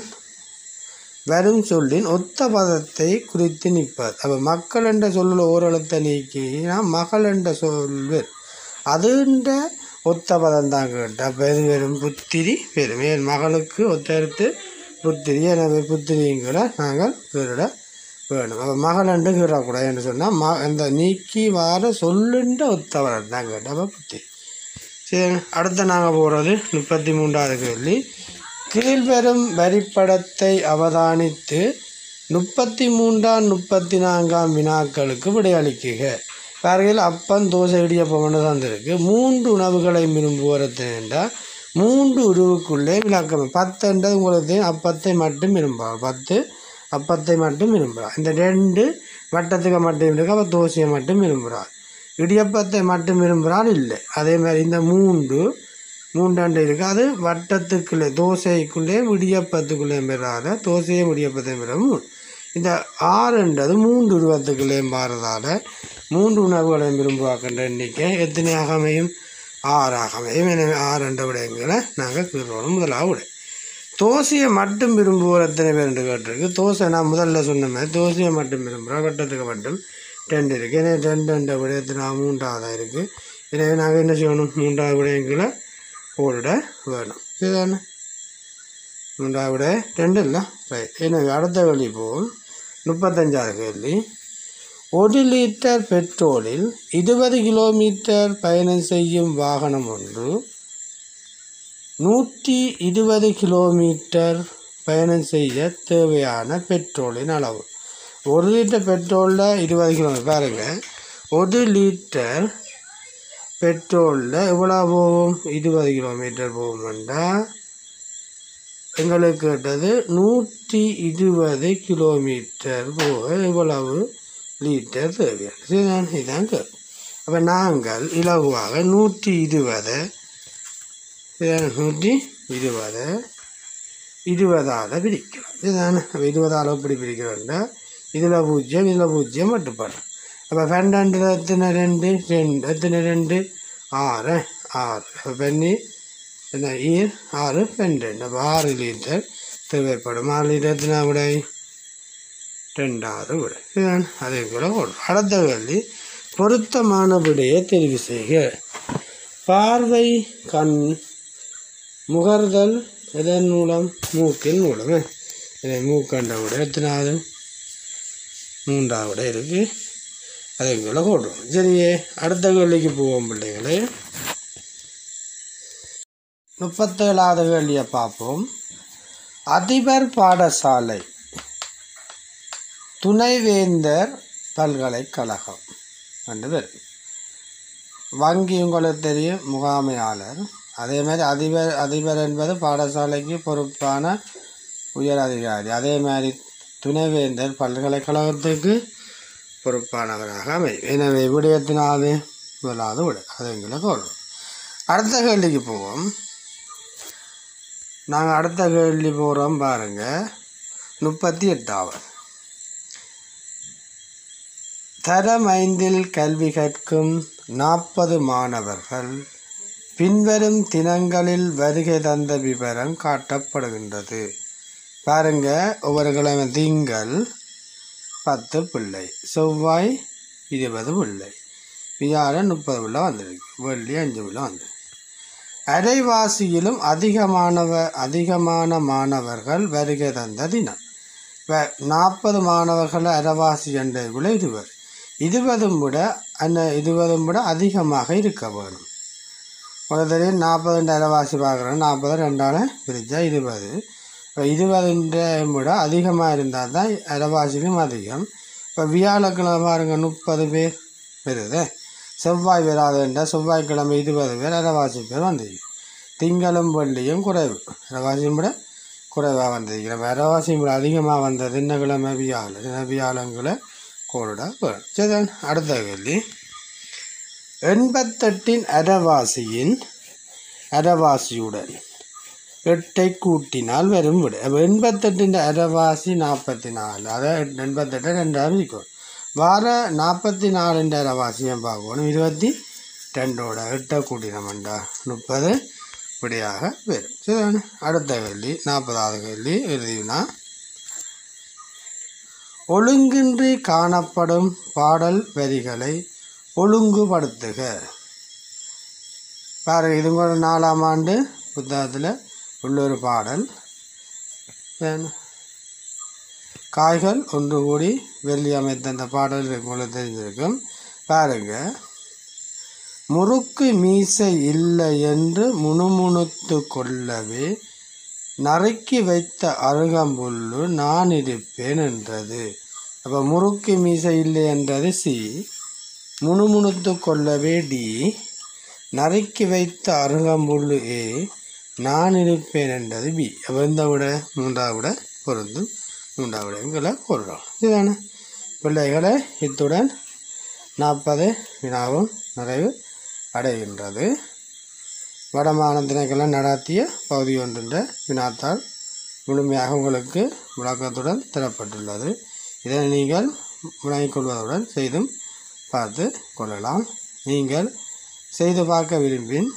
வரும் சொல்லின் ஒத்த பதத்தை குறித்து நிற்பது அப்போ மக்கள் என்ற சொல்லில் ஓரெழுத்தை நீக்கினா மகள் என்ற சொல் வரும் அதுன்ற ஒத்த பதம் தான் கேட்டு அப்போ எது வரும் புத்திரி வரும் என் மகளுக்கு ஒத்த எழுத்து புத்திரி எனவே புத்திரிங்களை நாங்கள் கீறிட வேணும் அப்போ மகள் என்று கீறக்கூடாது என்று சொன்னால் ம அந்த நீக்கி வார சொல்லுன்ற ஒத்த பதம் தான் கேட்டு அப்போ புத்திரி சரி அடுத்து நாங்கள் போகிறது முப்பத்தி மூன்றாவது கேள்வி கீழ்வரும் வரிப்படத்தை அவதானித்து முப்பத்தி மூன்றாம் முப்பத்தி நான்காம் வினாக்களுக்கு விடையளிக்குக பாருங்கள் அப்பம் தோசை இடியப்பம்னு தந்திருக்கு மூன்று உணவுகளை விரும்புவது என்றால் மூன்று உருவுக்குள்ளே விளக்கம் பத்துன்றது உங்களுக்கு அப்பத்தை மட்டும் விரும்புவாங்க பத்து அப்பத்தை மட்டும் விரும்புகிறார் இந்த ரெண்டு வட்டத்துக்கு மட்டும் இருக்கு அப்போ தோசையை மட்டும் விரும்புகிறார் இடியப்பத்தை மட்டும் விரும்புகிறார் இல்லை அதே மாதிரி இந்த மூன்று மூன்றாண்டு இருக்குது அது வட்டத்துக்குள்ளே தோசைக்குள்ளே இடியப்பத்துக்குள்ளே பெறாத தோசையை இடியப்பத்தையும் பெற மூணு இந்த ஆறுன்றது மூன்று உருவத்துக்குள்ளேயும் மாறதால மூன்று உணவுகளையும் விரும்புவாக்கின்ற எண்ணிக்கை எத்தனையாக அமையும் ஆறாக அமையும் எனவே ஆறு என்ற விடயங்களை நாங்கள் கீழ்வோம் முதலாக விட தோசையை மட்டும் விரும்புவோர் எத்தனை பேர் என்று கேட்டிருக்கு தோசை நான் முதல்ல சொன்ன மாதிரி தோசையை மட்டும் விரும்புகிறோம் வட்டத்துக்கு மட்டும் ரெண்டு இருக்குது எனவே ரெண்டு என்ற விடயத்தில் நான் மூன்றாவதாக இருக்குது எனவே நாங்கள் என்ன செய்யணும் மூன்றாவது விடயங்களை போட வேணும் இதுதானே மூன்றாவது விட ரெண்டு இல்லை ரைட் எனவே அடுத்த கேள்வி போகும் முப்பத்தஞ்சாவது கேள்வி ஒரு லிட்டர் பெட்ரோலில் இருபது கிலோமீட்டர் பயணம் செய்யும் வாகனம் ஒன்று நூற்றி இருபது கிலோமீட்டர் பயணம் செய்ய தேவையான பெட்ரோலின் அளவு ஒரு லிட்டர் பெட்ரோலில் இருபது கிலோமீட்டர் பாருங்கள் ஒரு லிட்டர் பெட்ரோலில் எவ்வளோ போகும் இருபது கிலோமீட்டர் போகும்ண்டா எங்களுக்கு கேட்டது நூற்றி இருபது கிலோமீட்டர் போக எவ்வளவு லிட்டர் தேவையான இதுதான் இதுதான் கேள்வி அப்போ நாங்கள் இலகுவாக நூற்றி இருபதை இதுதான் நூற்றி இருபதை இருபதால் பிரிக்கலாம் இதுதானே அப்போ இருபதால் எப்படி பிரிக்கிறோம்னா இதில் பூஜ்ஜியம் இதில் பூஜ்ஜியம் மட்டுப்படும் அப்போ பன்னெண்டு எத்தனை ரெண்டு ரெண்டு எத்தனை ரெண்டு ஆறு ஆறு அப்போ பண்ணி என்ன ஈர் ஆறு பன்னெண்டு அப்போ ஆறு லிட்டர் தேவைப்படும் ஆறு லிட்டர் எத்தனை விடை ரெண்டாவது விடை இதுதான் அதே போல் போடும் அடுத்த கேள்வி பொருத்தமான விடையை தெரிவு செய்க பார்வை கண் முகர்தல் எதன் மூலம் மூக்கின் மூலமே இதை மூக்கண்ட விட எத்தனாவது மூன்றாவது விட இருக்குது அதே போல் போடுறோம் சரியே அடுத்த கேள்விக்கு போவோம் பிள்ளைகளே முப்பத்தேழாவது கேள்வியை பார்ப்போம் அதிபர் பாடசாலை துணைவேந்தர் பல்கலைக்கழகம் ரெண்டு பேர் வங்கி உங்களுக்கு தெரியும் முகாமையாளர் அதே மாதிரி அதிபர் அதிபர் என்பது பாடசாலைக்கு பொறுப்பான உயர் அதிகாரி அதே மாதிரி துணைவேந்தர் பல்கலைக்கழகத்துக்கு பொறுப்பானவராக அமையும் எனவே விடயத்தினாவது முதலாவது விட அது எங்களுக்கு வரும் அடுத்த கேள்விக்கு போவோம் நாங்கள் அடுத்த கேள்வி போகிறோம் பாருங்கள் முப்பத்தி எட்டாவது தரம் ஐந்தில் கல்வி கற்கும் நாற்பது மாணவர்கள் பின்வரும் தினங்களில் வருகை தந்த விவரம் காட்டப்படுகின்றது பாருங்க ஒவ்வொரு கிழமை திங்கள் பத்து பிள்ளை செவ்வாய் இருபது பிள்ளை வியாழன் முப்பது பிள்ளை வந்திருக்கு வெள்ளி அஞ்சு பிள்ளை வந்திருக்கு அரைவாசியிலும் அதிகமானவ அதிகமான மாணவர்கள் வருகை தந்த தினம் நாற்பது மாணவர்கள் அரைவாசி என்ற விட இருவர் இருபதும் விட அந்த இருபதும் விட அதிகமாக இருக்க வேணும் முதல்ல நாற்பது அரைவாசி பார்க்குறோம் நாற்பது ரெண்டால் பிரித்தா இருபது இப்போ இருபதுன்ற விட அதிகமாக இருந்தால் தான் அரைவாசிக்கும் அதிகம் இப்போ வியாழக்கிழமை பாருங்க முப்பது பேர் வருது செவ்வாய் வராதுன்ற செவ்வாய்க்கிழமை இருபது பேர் அரைவாசி பேர் வந்து திங்களும் வெள்ளியும் குறைவு இரவாசியும் விட குறைவாக வந்திருக்கிறோம் இரவாசியும் விட அதிகமாக வந்த தின்னகிழமை வியாழ வியாழங்களை கோடிட வேணும் சரி அடுத்த கேள்வி எண்பத்தெட்டின் அரைவாசியின் அரைவாசியுடன் எட்டை கூட்டினால் வரும் விடு அப்போ எண்பத்தெட்டின் அரைவாசி நாற்பத்தி நாலு அதை எண்பத்தெட்டு ரெண்டாயிரம் இருக்கும் வார நாற்பத்தி நாலுன்ற அரைவாசியம் பார்க்கணும் இருபத்தி ரெண்டோட எட்டை கூட்டினோம்டா முப்பது இப்படியாக வரும் சரிதானே அடுத்த கேள்வி நாற்பதாவது கேள்வி இறுதினா ஒழுங்கின்றி காணப்படும் பாடல் வரிகளை ஒழுங்குபடுத்துக பாருங்க இது ஒரு நாலாம் ஆண்டு புத்தகத்தில் உள்ள ஒரு பாடல் வேணும். காய்கள் ஒன்று கூடி வெள்ளி அமைத்த அந்த பாடல் உங்களுக்கு தெரிஞ்சிருக்கும் பாருங்க முறுக்கு மீசை இல்லை என்று முணுமுணுத்து கொள்ளவே நறுக்கி வைத்த அருகம்புல்லு நான் இருப்பேன் என்றது அப்போ முறுக்கு மீசை இல்லை என்றது சி முணுமுணுத்து கொள்ளவே டி நறுக்கி வைத்த அருகம்புல்லு ஏ நான் இருப்பேன் என்றது பி அப்போ இந்த விட மூன்றாவது விட பொருந்தும் மூன்றாவது விடங்களை போடுறோம் இதுதானே பிள்ளைகளை இத்துடன் நாற்பது வினாவும் நிறைவு அடைகின்றது வடமாகாண திணைக்களம் நடத்திய பகுதி ஒன்றின்ற வினாத்தாள் முழுமையாக உங்களுக்கு விளக்கத்துடன் தரப்பட்டுள்ளது இதை நீங்கள் விளங்கிக் கொள்வதுடன் செய்தும் பார்த்து கொள்ளலாம் நீங்கள் செய்து பார்க்க விரும்பின்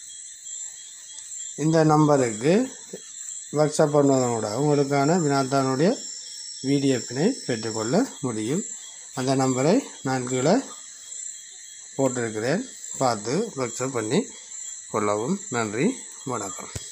இந்த நம்பருக்கு வாட்ஸ்அப் பண்ணுவதன் கூட உங்களுக்கான வினாத்தானுடைய பிடிஎஃபினை பெற்றுக்கொள்ள முடியும் அந்த நம்பரை நான் கீழே போட்டிருக்கிறேன் பார்த்து வாட்ஸ்அப் பண்ணி கொள்ளவும் நன்றி வணக்கம்